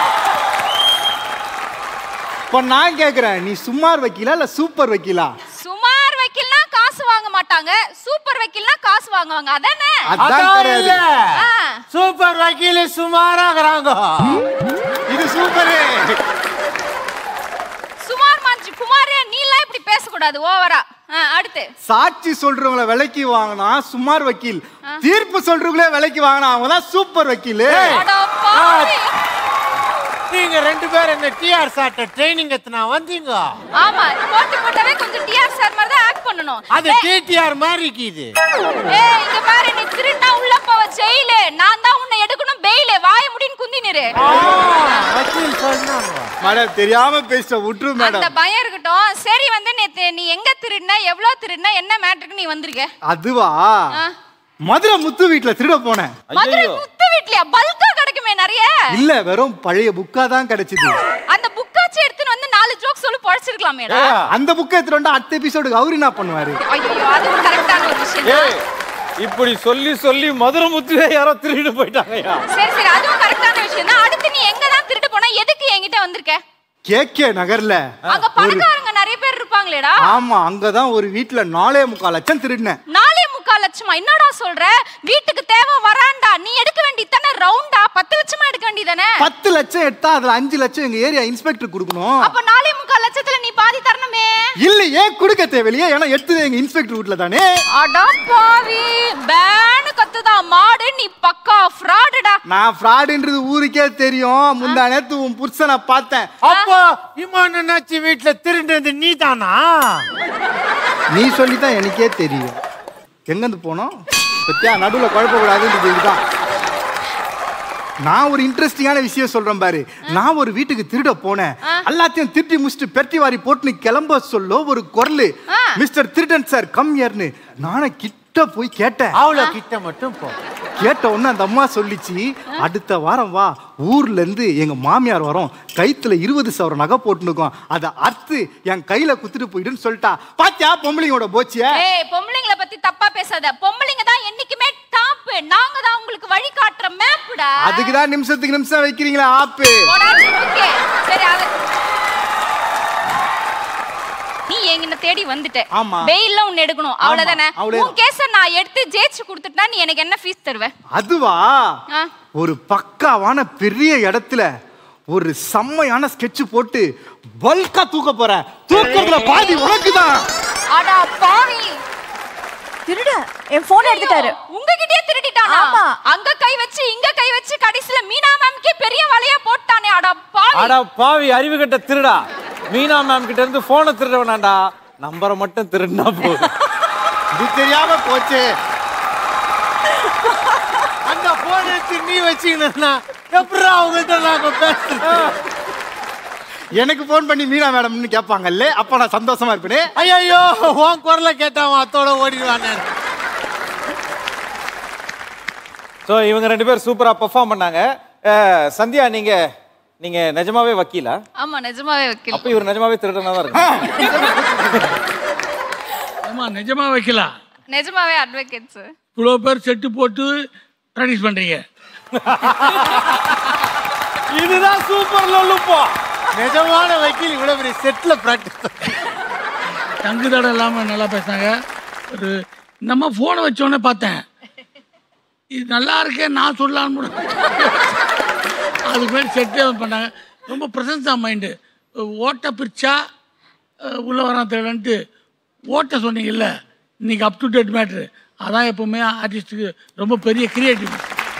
இப்ப நான் கேக்குறேன் நீ சுமார் வக்கீலா இல்ல சூப்பர் வக்கீலா சுமார் வக்கீல்னா காசு வாங்க மாட்டாங்க சூப்பர் வக்கீல்னா காசு வாங்குவாங்க அதானே அதான் கிடையாது ஆ. சூப்பர் வக்கீல் சுமாராகிறாங்க இது சூப்பர் சுமார் மாஞ்சி குமாரே நீ எல்லாம் இப்படி பேசக்கூடாது ஓவரா ஆ, அடுத்து சாட்சி சொல்றவங்கள விலைக்கு வாங்கினா சுமார் வக்கீல் தீர்ப்பு சொல்றவங்களே விலைக்கு வாங்கினா அவங்க தான் சூப்பர் வக்கீல் அட பாவி. நீங்க ரெண்டு பேரும் இந்த டிஆர் சாட்ட ட்ரைனிங் எத்தனா வந்தீங்க ஆமா போட்டு போட்டவே கொஞ்சம் டிஆர் சார் மாதிரி தான் ஆக்ட் பண்ணணும் அது டிடிஆர் மாதிரி இருக்குது ஏய் இங்க பாரு நீ திருட்டா உள்ள போவ ஜெயிலு நான் தான் உன்னை எடுக்கணும் பெயிலு வாய முடின்னு குந்தி நிறு வக்கீல் சொன்னாங்க மேடம் தெரியாம பேச விட்டுரு அந்த மேடம் பயம் இருக்கட்டும் சரி வந்து நேத்து நீ எங்க திருடின எவ்வளவு திருடின என்ன மேட்டருக்கு நீ வந்திருக்க அதுவா ஆ. மதுரை முத்து வீட்டுல திருட போனேன் மதுரை முத்து வீட்லயா பல்கா கிடைக்குமே நிறைய இல்ல வெறும் பழைய புக்கா தான் கிடைச்சது அந்த புக்காச்சு எடுத்துன்னு வந்து நாலு ஜோக் சொல்லி பொழைச்சிருக்கலாமேடா அந்த புக்கை எடுத்துட்டு வந்து அடுத்த எபிசோடுக்கு அவரு என்ன பண்ணுவாரு ஐயோ அது கரெக்டான ஒரு விஷயம் தான். ஏய் இப்படி சொல்லி சொல்லி மதுரை முத்துவே யாரோ திருடிட்டு போயிட்டாங்கய்யா சரி சரி அதுவும் கரெக்டான விஷயம் தான் அடுத்து நீ எங்க தான் திருட்டு போனா எதுக்கு என்கிட்ட வந்திருக்க கேக்கே நகர்ல அங்க ஒரு பணக்காரங்க நிறைய பேர் இருப்பாங்களேடா ஆமா அங்கதான் ஒரு வீட்டுல நாலே முக்கால் லட்சம் திருடினேன் நாலே முக்கால் லட்சமா என்னடா சொல்ற வீட்டுக்கு தேவை வராண்டா நீ எடுக்க வேண்டியது தானே ரவுண்டா பத்து லட்சமா எடுக்க வேண்டியதானே பத்து லட்சம் எடுத்தா அதுல அஞ்சு லட்சம் எங்க ஏரியா இன்ஸ்பெக்டர் கொடுக்கணும் அப்ப நாலே முக்கால் லட்சத்துல நீ பாதி தரணுமே இல்லையே கொடுக்க தேவையில்லையே ஏன்னா எடுத்தது எங்க இன்ஸ்பெக்டர் வீட்டுல தானே அடா பாவி பேனு கத்துதா மாடு நீ பக்கா ஃப்ராடுடா நான் ஃப்ராடுன்றது ஊருக்கே தெரியும் முந்தா நேத்து உன் புருஷனை பார்த்தேன் அப்போ இமான் அண்ணாச்சி வீட்டுல திருடுறது நீ தானா நீ சொல்லிதான் எனக்கே தெரியும் எங்கேருந்து போனோம் பத்தியா நடுவுல குழப்பக்கூடாதுன்றது இதுதான் நான் ஒரு இன்ட்ரெஸ்டிங்கான விஷயம் சொல்றேன் பாரு நான் ஒரு வீட்டுக்கு திருட போனேன் எல்லாத்தையும் திருட்டி முடிச்சுட்டு பெட்டி வாரி போட்டு கிளம்ப சொல்ல ஒரு குரல் மிஸ்டர் திருடன் சார் கம் இயர்னு நானும் கிட்ட போய் கேட்டேன் அவ்வளோ கிட்ட மட்டும் போ கேட்ட உடனே அந்த அம்மா சொல்லிச்சு அடுத்த வாரம் வா ஊர்ல இருந்து எங்க மாமியார் வரோம் கைத்துல இருபது சவரம் நகை போட்டுனுக்கோம் அதை அறுத்து என் கையில குத்துட்டு போயிடுன்னு சொல்லிட்டா பாத்தியா பொம்பளைங்களோட போச்சிய ஏய் பொம்பளைங்கள பத்தி தப்பா பேசாத பொம்பளைங்க தான் என்னைக்குமே டாப் நாங்க தான் உங்களுக்கு வழி காட்டுற மேப்டா அதுக்கு தான் நிமிஷத்துக்கு நிமிஷம் வைக்கிறீங்களா ஆப்பு ஓகே சரி அது நீ எங்க தேடி வந்துட்ட ஆமா. வெயில்ல உன்னை எடுக்கணும் அவ்வளவுதானே அவ்வளவுதான். உன் கேஸ நான் எடுத்து ஜெயிச்சு கொடுத்துட்டா நீ எனக்கு என்ன ஃபீஸ் தருவ அதுவா ஆ? ஒரு பக்காவான பெரிய இடத்துல ஒரு செம்மையான ஸ்கெட்ச் போட்டு பல்கா தூக்க போறேன் தூக்கத்துல பாதி உனக்கு தான் அடா பாவி திருட என் போன் எடுத்துட்டாரு உங்ககிட்டயே திருடிட்டானா ஆமா. அங்க கை வச்சு இங்க கை வச்சு கடைசில மீனா மேம்க்கே பெரிய வலையா போட்டானே அடா பாவி அடா பாவி அறிவு கட்ட திருடா மீனா மேம் கிட்ட இருந்து போனை திருட வேணாண்டா நம்பரை மட்டும் திருடினா போதும் இது தெரியாம போச்சு அந்த போன் எடுத்து நீ வச்சுக்கணும்னா எப்படி அவங்கள்ட்ட நாங்க பேசுறது எனக்கு ஃபோன் பண்ணி மீனா மேடம்னு கேட்பாங்கல்ல அப்ப நான் சந்தோஷமா இருப்பேனே ஐயோ உன் குரலை கேட்டான் அத்தோட ஓடிடுவானே ஸோ இவங்க ரெண்டு பேர் சூப்பரா பெர்ஃபார்ம் பண்ணாங்க அஹ், சந்தியா நீங்க நீங்க நிஜமாவே வக்கீலா ஆமா நிஜமாவே வைக்கல அப்ப இவர் நிஜமாவே திருடனா தான் இருக்கு ஆமா நிஜமா வைக்கலாம் நிஜமாவே அட்வொகேட் சார் இவ்வளோ பேர் செட்டு போட்டு ப்ராக்டிஸ் பண்றீங்க இதுதான் சூப்பர் லொல்லுப்பா நிஜமான வக்கீல் இவ்வளவு பெரிய செட்ல பிராக்டிஸ் தங்கு தடம் இல்லாம நல்லா பேசினாங்க ஒரு நம்ம ஃபோனை வச்சோடனே பார்த்தேன் இது நல்லா இருக்கே நான் சொல்லலாம்னு கூட அதுக்கு மேலே செட்டே பண்ணாங்க ரொம்ப ப்ரெசன்ஸ் ஆஃப் மைண்டு ஓட்டை பிரிச்சா அஹ், உள்ள வரான் தேடன்ட்டு ஓட்டை சொன்னீங்கல்ல இன்னைக்கு அப் டு டேட் மேட்ரு அதான் எப்பவுமே ஆர்டிஸ்ட்டுக்கு ரொம்ப பெரிய கிரியேட்டிவ்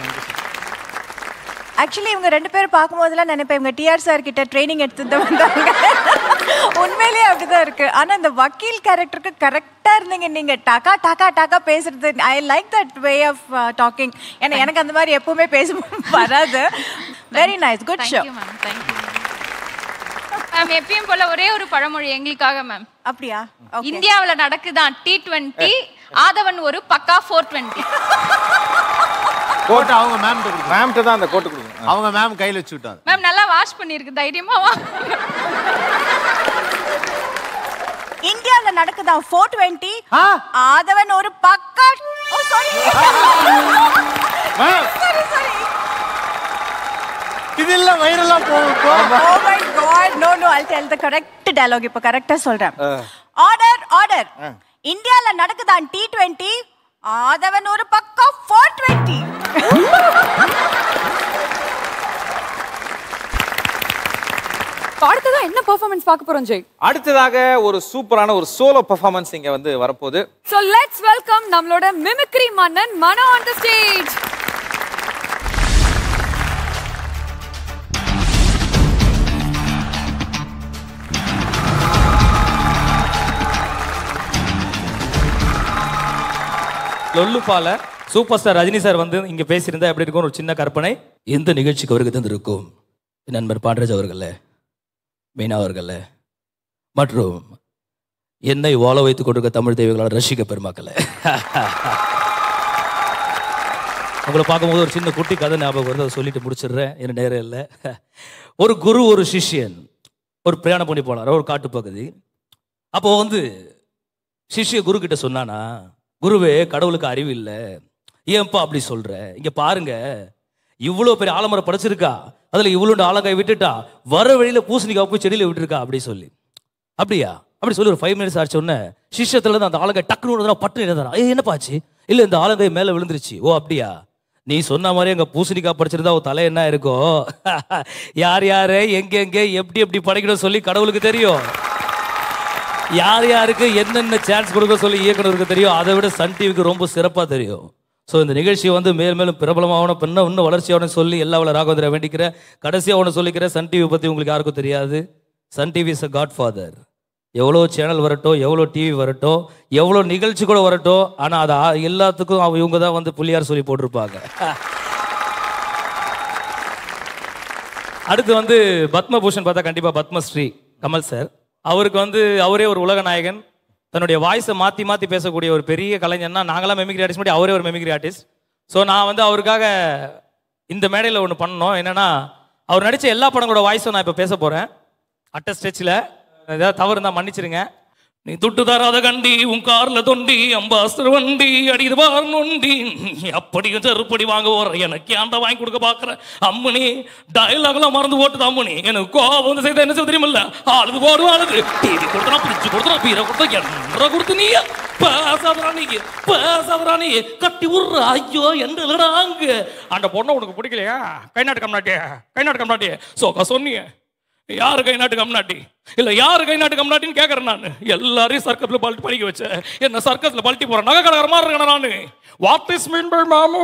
ஆக்சுவலி இவங்க ரெண்டு பேரும் பார்க்கும்போதெல்லாம் நினைப்பேன் இவங்க டிஆர் சார் கிட்ட ட்ரைனிங் எடுத்துட்டு வந்தாங்க உண்மையிலேயே அப்படிதான் இருக்கு ஆனா இந்த வக்கீல் கேரக்டருக்கு கரெக்டா இருந்தீங்க நீங்க டக்கா டக்கா டக்கா பேசுறது I like that way of talking ஏன்னா எனக்கு அந்த மாதிரி எப்பவுமே பேச வராது very nice good show thank you ma'am thank you ma'am எப்பயும் போல ஒரே ஒரு பழமொழி எங்களுக்காக மேம் அப்படியா இந்தியாவுல நடக்குதான் டி டுவெண்ட்டி ஆதவன் ஒரு பக்கா ஃபோர் டுவெண்ட்டி கோட்டை அவங்க மேம் மேம்கிட்ட தான் அந்த கோட்டு கொடுங்க அவங்க மேம் கையில் வச்சு விட்டாங்க மேம் நல்லா வாஷ் பண்ணிருக்கு தைரியமா வா இந்தியால நடக்குதா ஃபோர் டுவெண்ட்டி ஆதவன் ஒரு பக்கா ஓ சாரி சாரி சாரி இதெல்லாம் வைரலா போகும் oh my God no no I tell the correct dialogue இப்போ கரெக்ட்டா சொல்றேன் ஆர்டர் ஆர்டர் இந்தியால நடக்குதான் டி டுவெண்ட்டி ஆதவன் ஒரு பக்கம் ஃபோர் டுவெண்ட்டி அடுத்ததா என்ன பெர்ஃபார்மன்ஸ் பார்க்க போறோம் ஜெய் அடுத்ததாக ஒரு சூப்பரான ஒரு சோலோ பெர்ஃபார்மன்ஸ் இங்க வந்து வரப்போகுது சோ லெட்ஸ் வெல்கம் நம்மளோட மிமிக்ரி மன்னன் மனோ ஆன் தி ஸ்டேஜ் லொல்லுப்பால சூப்பர் ஸ்டார் ரஜினி சார் வந்து இங்க பேசியிருந்தா எப்படி இருக்கும் ஒரு சின்ன கற்பனை எந்த நிகழ்ச்சிக்கு அவருக்கு தந்திருக்கும் என் நண்பர் பாண்டராஜ் அவர்கள மீனா அவர்கள மற்றும் என்னை வாழ வைத்துக் கொண்டிருக்க தமிழ் தெய்வங்களால் ரசிக பெருமாக்களே உங்களை பார்க்கும்போது ஒரு சின்ன குட்டி கதை ஞாபகம் வருது அதை சொல்லிட்டு முடிச்சிடுறேன் என்ன நேரம் இல்லை ஒரு குரு ஒரு சிஷ்யன் ஒரு பிரயாணம் பண்ணி போனார் ஒரு காட்டுப்பகுதி அப்போ வந்து சிஷ்ய குரு கிட்ட சொன்னானா குருவே கடவுளுக்கு அறிவு இல்லை ஏன்பா அப்படி சொல்ற இங்க பாருங்க இவ்வளோ பெரிய ஆலமரம் படைச்சிருக்கா அதுல இவ்வளோ ஆலங்காய் விட்டுட்டா வர வழியில பூசணிக்காய் போய் செடியில விட்டுருக்கா அப்படி சொல்லி அப்படியா அப்படி சொல்லி ஒரு ஃபைவ் மினிட்ஸ் ஆச்சு உடனே சிஷ்யத்துல இருந்து அந்த ஆலங்காய் டக்குனு விழுந்தா பட்டு எழுதுறான் ஏ என்னப்பாச்சு இல்ல இந்த ஆலங்காய் மேல விழுந்துருச்சு ஓ அப்படியா நீ சொன்ன மாதிரி அங்க பூசணிக்காய் படிச்சிருந்தா உன் தலை என்ன இருக்கும் யார் யாரு எங்க எங்க எப்படி எப்படி படைக்கணும் சொல்லி கடவுளுக்கு தெரியும் யார் யாருக்கு என்னென்ன சான்ஸ் கொடுக்க சொல்லி இயக்குனருக்கு தெரியும் அதை விட சன் டிவிக்கு ரொம்ப சிறப்பாக தெரியும் ஸோ இந்த நிகழ்ச்சி வந்து மேல் மேலும் பிரபலமாகணும் பின்ன இன்னும் வளர்ச்சியாகணும் சொல்லி எல்லா வள ராகவேந்திர வேண்டிக்கிறேன் கடைசியாக ஒன்று சொல்லிக்கிறேன் சன் டிவி பற்றி உங்களுக்கு யாருக்கும் தெரியாது Sun TV is a godfather எவ்வளோ சேனல் வரட்டும் எவ்வளோ டிவி வரட்டும் எவ்வளோ நிகழ்ச்சி கூட வரட்டும் ஆனால் அது ஆ- எல்லாத்துக்கும் அவங்க இவங்க தான் வந்து புள்ளியார் சொல்லி போட்டிருப்பாங்க அடுத்து வந்து பத்மபூஷன் பார்த்தா கண்டிப்பாக பத்மஸ்ரீ கமல் சார் அவருக்கு வந்து அவரே ஒரு உலக நாயகன் தன்னுடைய வாய்ஸை மாற்றி மாற்றி பேசக்கூடிய ஒரு பெரிய கலைஞர்னா நாங்களாம் மெமிக்ரி ஆர்டிஸ்ட் மட்டும் அவரே ஒரு மெமிக்ரி ஆர்டிஸ்ட் ஸோ நான் வந்து அவருக்காக இந்த மேடையில் ஒன்று பண்ணணும் என்னன்னா அவர் நடித்த எல்லா படங்களோட வாய்ஸும் நான் இப்போ பேச போகிறேன் அட்ட ஸ்டெச்சில் ஏதாவது தவறு இருந்தால் மன்னிச்சிருங்க நீ துட்டு தராத கண்டி உன் கார்ல தொண்டி அம்பாஸ்டர் வண்டி அடிக்குது பார் நொண்டி நீ அப்படி செருப்படி வாங்க போற எனக்கு ஏன்டா வாங்கி கொடுக்க பாக்குற அம்மனி டயலாக்லாம் மறந்து போட்டுது அம்மனி எனக்கு கோபம் வந்து செய்த என்ன செய்ய தெரியுமில்ல ஆளுது போடு ஆளுது டிவி கொடுத்தனா பிரிச்சு கொடுத்தனா பீரை கொடுத்தா என்ற கொடுத்து நீ பேசாதரா நீ பேசாதரா நீ கட்டி விடுற ஐயோ என்ற இல்லடாங்க அந்த பொண்ணை உனக்கு பிடிக்கலையா கை நாட்டு கம்நாட்டிய கை நாட்டு கம்நாட்டிய சோக்கா சொன்னீங்க யாரு கை நாட்டு கம்நாட்டி இல்ல யாரு கை நாட்டு கம்நாட்டின்னு கேக்குறேன் நான் எல்லாரையும் சர்க்கஸ்ல பல்ட்டி படிக்க வச்சேன் என்ன சர்க்கஸ்ல பல்ட்டி போறேன் நகை கலகர மாதிரி இருக்கேன் நானு வாட் இஸ் மீன் பை மாமு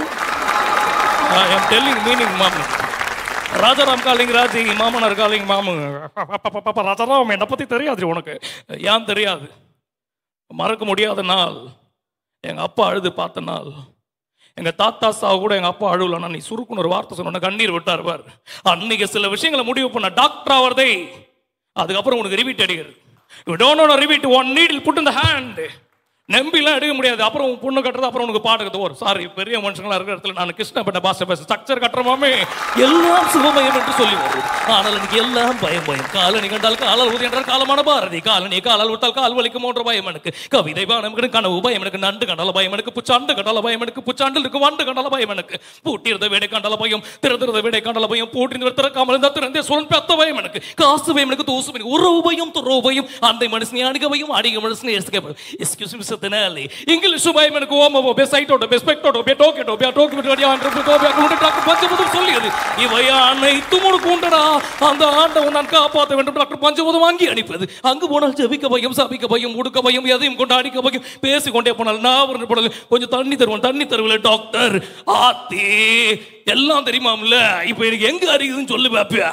ஐ எம் டெல்லிங் மீனிங் மாமு ராஜாராம் காலிங் ராஜி மாமனார் காலிங் மாமு பாப்பா, ராஜாராம் என்னை பத்தி தெரியாது உனக்கு ஏன் தெரியாது மறக்க முடியாத நாள் எங்க அப்பா அழுது பார்த்த நாள் எங்க தாத்தா சாவு கூட எங்க அப்பா அழுவலன்னா நீ சுருக்குன்னு ஒரு வார்த்தை சொன்ன கண்ணீர் விட்டார் பார் அன்னைக்கு சில விஷயங்களை முடிவு பண்ண டாக்டர் ஆவறதே அதுக்கப்புறம் உனக்கு ரிவீட் அடிக்கிறது you don't know rivet one needle put இந்த ஹேண்ட் நம்பிலாம் எடுக்க முடியாது அப்புறம் உன் பொண்ணு கட்டுறது அப்புறம் உனக்கு பாட்டு கத்து வரும் சாரி பெரிய மனுஷங்களா இருக்கிற இடத்துல நான் கிருஷ்ணப்பட்ட பாஷை பேச ஸ்ட்ரக்சர் கட்டுறமாமே எல்லாம் சுகமயம் என்று சொல்லி வரும் ஆனால் எனக்கு எல்லாம் பயம் பயம் காலனி கண்டால் காலால் ஊதி என்றால் காலமான பாரதி காலனி காலால் விட்டால் கால் வலிக்கும் போன்ற பயம் எனக்கு கவிதை பானம் எனக்கு கனவு பயம் எனக்கு நண்டு கண்டால பயம் எனக்கு புச்சாண்டு கண்டால பயம் எனக்கு புச்சாண்டில் இருக்கு வண்டு கண்டால பயம் எனக்கு பூட்டியிருந்த வீடை கண்டால பயம் திறந்திருந்த வீடை கண்டால பயம் பூட்டிருந்த திறக்காமல் இருந்தால் திறந்தே சுரன் பெத்த பயம் எனக்கு காசு பயம் எனக்கு தூசு பயம் உறவு பயம் துறவு பயம் அந்த மனுஷனை அணுக பயம் அடிக மனுஷனை எஸ்கே பயம் எஸ்கியூஸ் மிஸ் தெனாலி இங்கிலீஷ் பயம் எனக்கு ஓமோ பெஸ்டைட்டோட பெஸ்பெக்டோட பே டோக்கெட்டோ பே டோக்கெட்டோ பே ஆண்டோ பே குண்டு டாக்டர் பஞ்சபுதம் சொல்லியது இவை அனைத்தும் உனக்கு உண்டடா அந்த ஆண்டவன் நான் காப்பாற்ற வேண்டும் டாக்டர் பஞ்சபுதம் வாங்கி அனுப்பியது அங்கு போனால் ஜெபிக்க பயம் சபிக்க பயம் உடுக்க பயம் எதையும் கொண்டு அடிக்க பயம் பேசிக்கொண்டே போனால் நான் ஒரு போனால் கொஞ்சம் தண்ணி தருவேன் தண்ணி தருவில்ல டாக்டர் ஆத்தி எல்லாம் தெரியுமாம்ல இப்போ எனக்கு எங்க அறியுதுன்னு சொல்லு பாப்பியா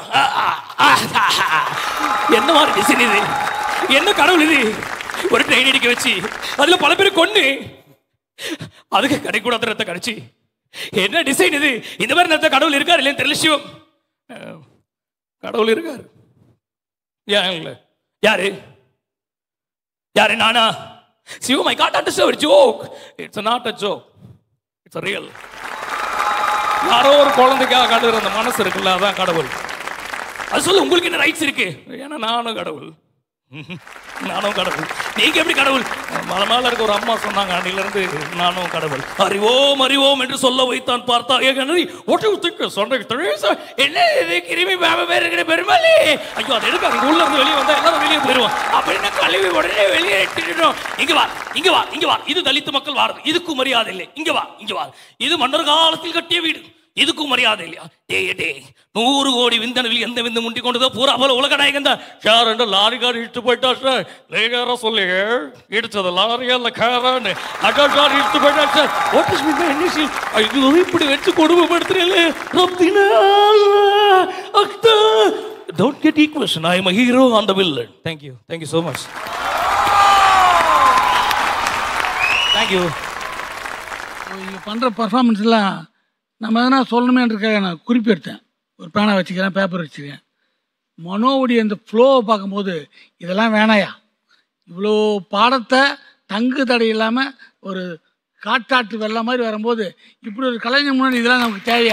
என்ன மாதிரி டிசைன் இது என்ன கடவுள் இது ஒரு ட்ரெயின் அடிக்க வச்சு அதுல பல பேர் கொண்டு அதுக்கு கிடைக்கூடாத ரத்த கடிச்சு என்ன டிசைன் இது இந்த மாதிரி நேரத்தை கடவுள் இருக்கார் இல்லைன்னு தெரியல சிவம் அஹ், கடவுள் இருக்கார் ஏன் இல்ல யாரு யாரு நானா Sivam I got understand joke it's not a joke it's real யாரோ ஒரு குழந்தைக்காக கழுவுற அந்த மனசு இருக்குல்ல அதான் கடவுள் அது சொல்லு உங்களுக்கு என்ன ரைட்ஸ் இருக்கு ஏன்னா நானும் கடவுள் நானும் கடவுள் நீங்க எப்படி கடவுள் மலை மேல இருக்க ஒரு அம்மா சொன்னாங்க அன்னில இருந்து நானும் கடவுள் அறிவோம் அறிவோம் என்று சொல்ல வைத்தான் பார்த்தா ஏகனரி ஒட்டு திக்கு சொன்ன தெரேசா என்ன இது கிருமி வேம பேர் இருக்கிற பெருமாளி ஐயோ அது எடுக்க அங்க உள்ள இருந்து வெளியே வந்தா எல்லாரும் வெளியே போயிருவோம் அப்படின்னு கழுவி உடனே வெளியே எட்டிட்டோம் இங்க வா இங்க வா இங்க வா இது தலித்து மக்கள் வாடுறது இதுக்கும் மரியாதை இல்லை இங்க வா இங்க வா இது மன்னர் காலத்தில் கட்டிய வீடு இதுக்கும் மரியாதை இல்லையா டே டே நூறு கோடி விந்தனவில் எந்த விந்து முண்டி கொண்டதோ பூரா போல உலக நாயகன் தான் சார் ரெண்டு லாரி கார் இட்டு போயிட்டா சார் லேகார சொல்லி இடிச்சது லாரியா இல்ல காரான்னு அடா சார் இட்டு போயிட்டா சார் வாட் இஸ் மீன் என்ன ஐயோ இப்படி வச்சு கொடுமைப்படுத்துறீங்களே ரப்பினா அக்தா don't get equation I am hero on the villain thank you thank you so much thank you இங்கே பண்ணுற பர்ஃபார்மன்ஸ்லாம் நம்ம எதனா சொல்லணுமேன்றதுக்காக நான் குறிப்பெடுத்தேன் ஒரு பேனா வச்சுக்கிறேன் பேப்பர் வச்சுக்கிறேன் மனோவுடைய அந்த ஃப்ளோவை பார்க்கும்போது இதெல்லாம் வேணாயா இவ்வளோ பாடத்தை தங்கு தடை இல்லாமல் ஒரு காட்டாற்று வெள்ளம் மாதிரி வரும்போது இப்படி ஒரு கலைஞர் முன்னாடி இதெல்லாம் நமக்கு தேவையா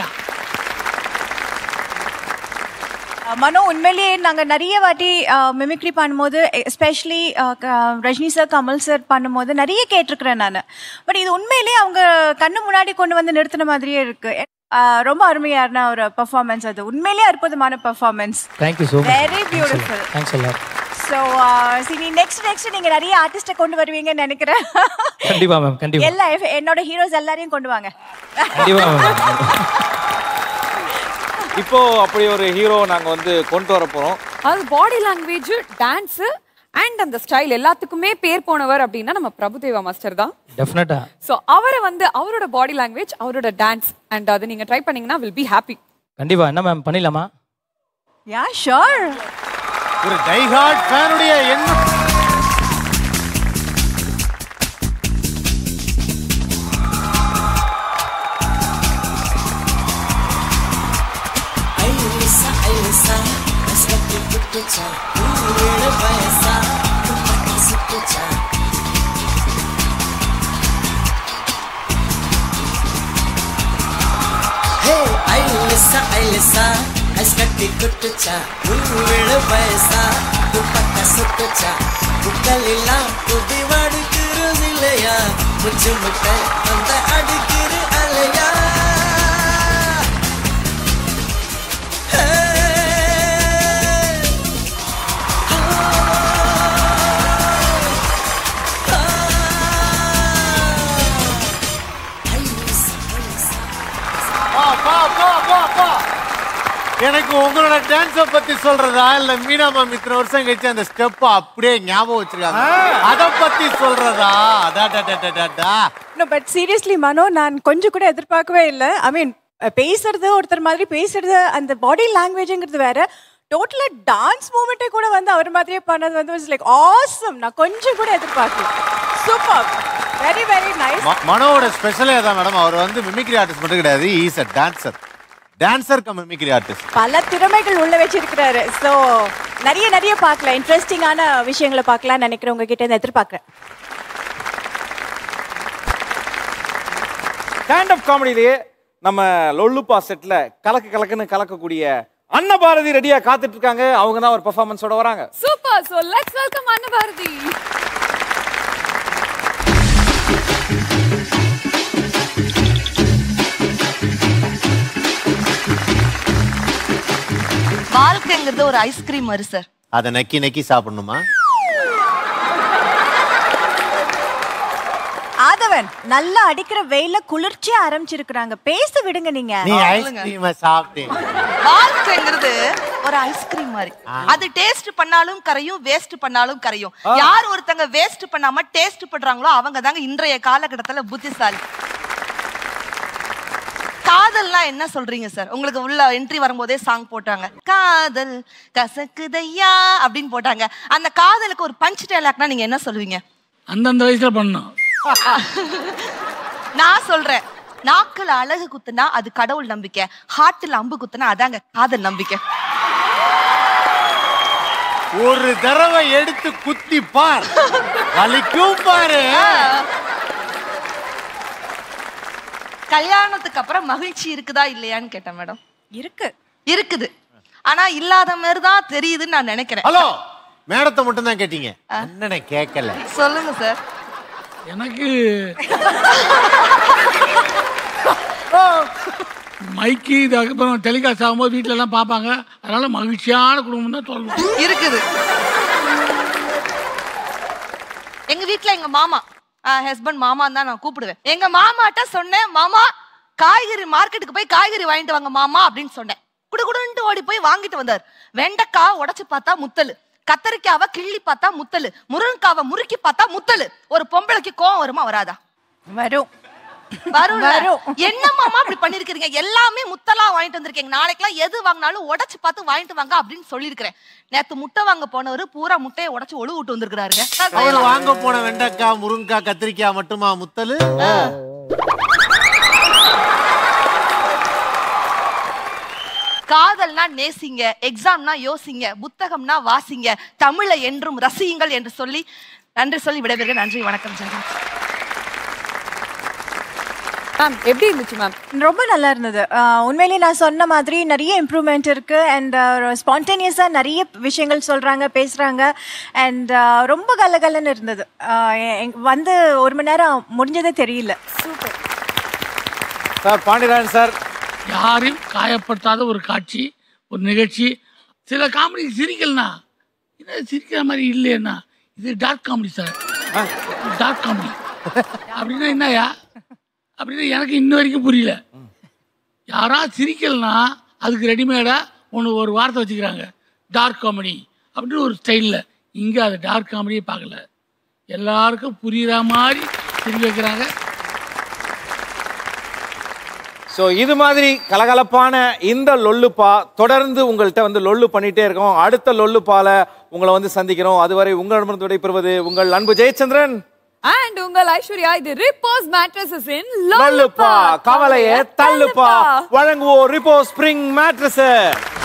மனோ உண்மையிலேயே நாங்க நிறைய வாட்டி மிமிக்ரி பண்ணும்போது especially Rajini sir Kamal sir பண்ணும்போது நிறைய கேட்டிருக்கிறேன் நான் பட் இது உண்மையிலேயே அவங்க கண்ணு முன்னாடி கொண்டு வந்து நிறுத்தின மாதிரியே இருக்கு அஹ், ரொம்ப அருமையான ஒரு பெர்ஃபார்மன்ஸ் அது உண்மையிலேயே அற்புதமான performance thank you so much very beautiful thanks எல்லாரும் ஸோ சரி நெக்ஸ்ட் நெக்ஸ்ட் நீங்க நிறைய ஆர்டிஸ்ட கொண்டு வருவீங்கன்னு நினைக்கிறேன் கண்டிப்பா மேம் கண்டிப்பா எல்லா என்னோட ஹீரோஸ் எல்லாரையும் கொண்டு வாங்க கண்டிப்பா மேம் இப்போ அப்படி ஒரு ஹீரோ நாங்க வந்து கொண்டு வர போறோம் அது பாடி லாங்குவேஜ் டான்ஸ் அண்ட் அந்த ஸ்டைல் எல்லாத்துக்குமே பேர் போனவர் அப்படின்னா நம்ம பிரபுதேவா மாஸ்டர் தான் டெஃபினட்டா ஸோ அவரை வந்து அவரோட பாடி லாங்குவேஜ் அவரோட டான்ஸ் அண்ட் அது நீங்க ட்ரை பண்ணீங்கன்னா வில் பி ஹாப்பி கண்டிப்பா என்ன மேம் பண்ணிடலாமா யா ஷோர் ஒரு டைஹார்ட் ஃபேனுடைய என்ன ஐலிசா ஐலிசா கஸ்கட்டி குட்டுச்சா ஊரேழு வயசா துப்பாக்கி சுட்டுச்சா హే ఐలిసా ఐలిసా కస్కట్టి కుట్టుచా ஊரேழு வயசா துப்பாக்கி சுட்டுச்சா புக்கலெல்லாம் புதி வடுக்கிறது இல்லையா முச்சு முட்டை அந்த அடிக்கிற அலையா பா, பா, பா, பா, பா. எனக்கு உங்களோட டான்ஸ பத்தி சொல்றதா இல்ல மீனா மேம் இத்தனை வருஷம் கழிச்சு அந்த ஸ்டெப் அப்படியே ஞாபகம் வச்சிருக்காங்க அத பத்தி சொல்றதா அடா, டா, டா, டா, டா, டா. பட் சீரியஸ்லி மனோ நான் கொஞ்சம் கூட எதிர்பார்க்கவே இல்லை ஐ மீன் பேசுறது ஒருத்தர் மாதிரி பேசுறது அந்த பாடி லாங்குவேஜ்ங்கிறது வேற டோட்டலா டான்ஸ் மூமெண்ட்டே கூட வந்து அவர் மாதிரியே பண்ணது வந்து லைக் ஆசம் நான் கொஞ்சம் கூட எதிர்பார்க்கல சூப்பர் வெரி வெரி நைஸ் ம- மனோவோட ஸ்பெஷலே அதான் மேடம் அவர் வந்து மிமிக்ரி ஆர்டிஸ்ட் மட்டும் கிடையாது is a dancer dancer cum mimicry artist பல திறமைகள் உள்ள வச்சிருக்கிறாரு ஸோ நிறைய நிறைய பார்க்கலாம் இன்ட்ரெஸ்டிங்கான விஷயங்களை பார்க்கலாம்னு நினைக்கிறேன் உங்ககிட்ட இருந்து எதிர்பார்க்குறேன் ஸ்டாண்ட் அப் காமெடியிலேயே நம்ம லொல்லுப்பா செட்ல கலக்கு கலக்குன்னு கலக்கக்கூடிய அன்னபாரதி ரெடியா காத்துட்டு இருக்காங்க அவங்க தான் ஒரு பெர்ஃபார்மன்ஸோட வராங்க super so let's welcome Annabharathi வாழ்க்கைங்கிறது ஒரு ஐஸ்கிரீம் மாதிரி சார் அதை நக்கி நக்கி சாப்பிடணுமா ஆதவன் நல்லா அடிக்கிற வெயில குளிர்ச்சியா ஆரம்பிச்சிருக்கிறாங்க பேச விடுங்க நீங்க நீ ஐஸ்கிரீமை சாப்பிட்டேன் வாழ்க்கைங்கிறது ஒரு ஐஸ்கிரீம் மாதிரி அது டேஸ்ட் பண்ணாலும் கரையும் வேஸ்ட் பண்ணாலும் கரையும் யார் ஒருத்தங்க வேஸ்ட் பண்ணாம டேஸ்ட் பண்றாங்களோ அவங்க தாங்க இன்றைய காலகட்டத்துல புத்திசாலி காதல்னா என்ன சொல்றீங்க சார் உங்களுக்கு உள்ள என்ட்ரி வரும்போதே சாங் போட்டாங்க காதல் கசக்குதையா அப்படின்னு போட்டாங்க அந்த காதலுக்கு ஒரு பஞ்ச் டைலாக்னா நீங்க என்ன சொல்லுவீங்க அந்தந்த வயசுல பண்ணணும் நான் சொல்றேன் நாக்குல அழகு குத்துனா அது கடவுள் நம்பிக்கை ஹார்ட்ல அம்பு குத்துனா அதாங்க காதல் நம்பிக்கை ஒரு தடவை எடுத்து குத்தி பார் வலிக்கும் பாரு கல்யாணத்துக்கு அப்புறம் மகிழ்ச்சி இருக்குதா இல்லையான்னு கேட்டேன் மேடம் இருக்கு இருக்குது ஆனா இல்லாத மாதிரி தான் தெரியுதுன்னு நான் நினைக்கிறேன் ஹலோ மேடத்தை மட்டும் தான் கேட்டீங்க அண்ணனை கேட்கல சொல்லுங்க சார் எனக்கு மைக்கு இதுக்கப்புறம் டெலிகாஸ்ட் ஆகும்போது வீட்ல எல்லாம் பார்ப்பாங்க அதனால மகிழ்ச்சியான குடும்பம் தான் சொல்லணும் இருக்குது எங்க வீட்ல எங்க மாமா ஹஸ்பண்ட் மாமா தான் நான் கூப்பிடுவேன் எங்க மாமாட்ட சொன்னேன் மாமா காய்கறி மார்க்கெட்டுக்கு போய் காய்கறி வாங்கிட்டு வாங்க மாமா அப்படின்னு சொன்னேன் குடுகுடுன்ட்டு ஓடி போய் வாங்கிட்டு வந்தார் வெண்டைக்காய் உடைச்சு பார்த்தா முத்தலு கத்தரிக்காவை கிள்ளி பார்த்தா முத்தலு முருங்கைக்காவை முறுக்கி பார்த்தா முத்தலு ஒரு பொம்பளைக்கு கோவம் வருமா வராதா வரும் வரும் வரும். என்ன மாமா அப்படி பண்ணிருக்கீங்க எல்லாமே முத்தலா வாங்கிட்டு வந்திருக்கீங்க நாளைக்கெல்லாம் எது வாங்கினாலும் உடைச்சு பார்த்து வாங்கிட்டு வாங்க அப்படின்னு சொல்லியிருக்கிறேன் நேத்து முட்டை வாங்க போனவர் பூரா முட்டையை உடைச்சு ஒழு விட்டு வந்திருக்கிறாருங்க அவர் வாங்க போன வெண்டைக்காய் முருங்கைக்காய் கத்திரிக்காய் மட்டுமா முத்தலு காதல்னா நேசிங்க எக்ஸாம்னா யோசிங்க புத்தகம்னா வாசிங்க தமிழை என்றும் ரசியுங்கள் என்று சொல்லி நன்றி சொல்லி விடைபெறுக நன்றி வணக்கம் ஜெகன் மேம் எப்படி இருந்துச்சு மேம் ரொம்ப நல்லா இருந்தது ஆஹ் உண்மையிலேயே நான் சொன்ன மாதிரி நிறைய இம்ப்ரூவ்மெண்ட் இருக்கு அண்ட் ஸ்பான்டேனியஸாக நிறைய விஷயங்கள் சொல்றாங்க பேசுறாங்க அண்ட் ரொம்ப கலகலன்னு இருந்தது ஆஹ் எ- எங்க- வந்து ஒரு மணி நேரம் முடிஞ்சதே தெரியல சார் பாண்டியராஜன் சார் யாரையும் காயப்படுத்தாத ஒரு காட்சி ஒரு நிகழ்ச்சி சில காமெடி சிரிக்கலனா என்ன சிரிக்கிற மாதிரி இல்லையண்ணா இது dark comedy sir dark comedy அப்படின்னா என்னயா அப்படின்னா எனக்கு இன்ன வரைக்கும் புரியல யாரா சிரிக்கலனா அதுக்கு ரெடிமேடாக ஒன்று ஒரு வார்த்தை வச்சுக்கிறாங்க டார்க் காமெடி அப்படின்னு ஒரு ஸ்டைலில் இங்கே அது டார்க் காமெடியே பார்க்கல எல்லாருக்கும் புரியுற மாதிரி சிரிக்க வைக்கிறாங்க ஸோ இது மாதிரி கலகலப்பான இந்த லொல்லுப்பா தொடர்ந்து உங்கள்கிட்ட வந்து லொல்லு பண்ணிட்டே இருக்கோம் அடுத்த லொல்லுப்பால உங்களை வந்து சந்திக்கிறோம் அதுவரை உங்களிடமிருந்து விடைபெறுவது உங்கள் அன்பு ஜெயச்சந்திரன் அண்ட் உங்கள் ஐஸ்வர்யா இது ரிப்போஸ் மேட்ரஸஸ் இன் லொல்லுப்பா கவலைய தள்ளுப்பா வழங்குவோம் ரிப்போ ஸ்ப்ரிங் மேட்ரஸ்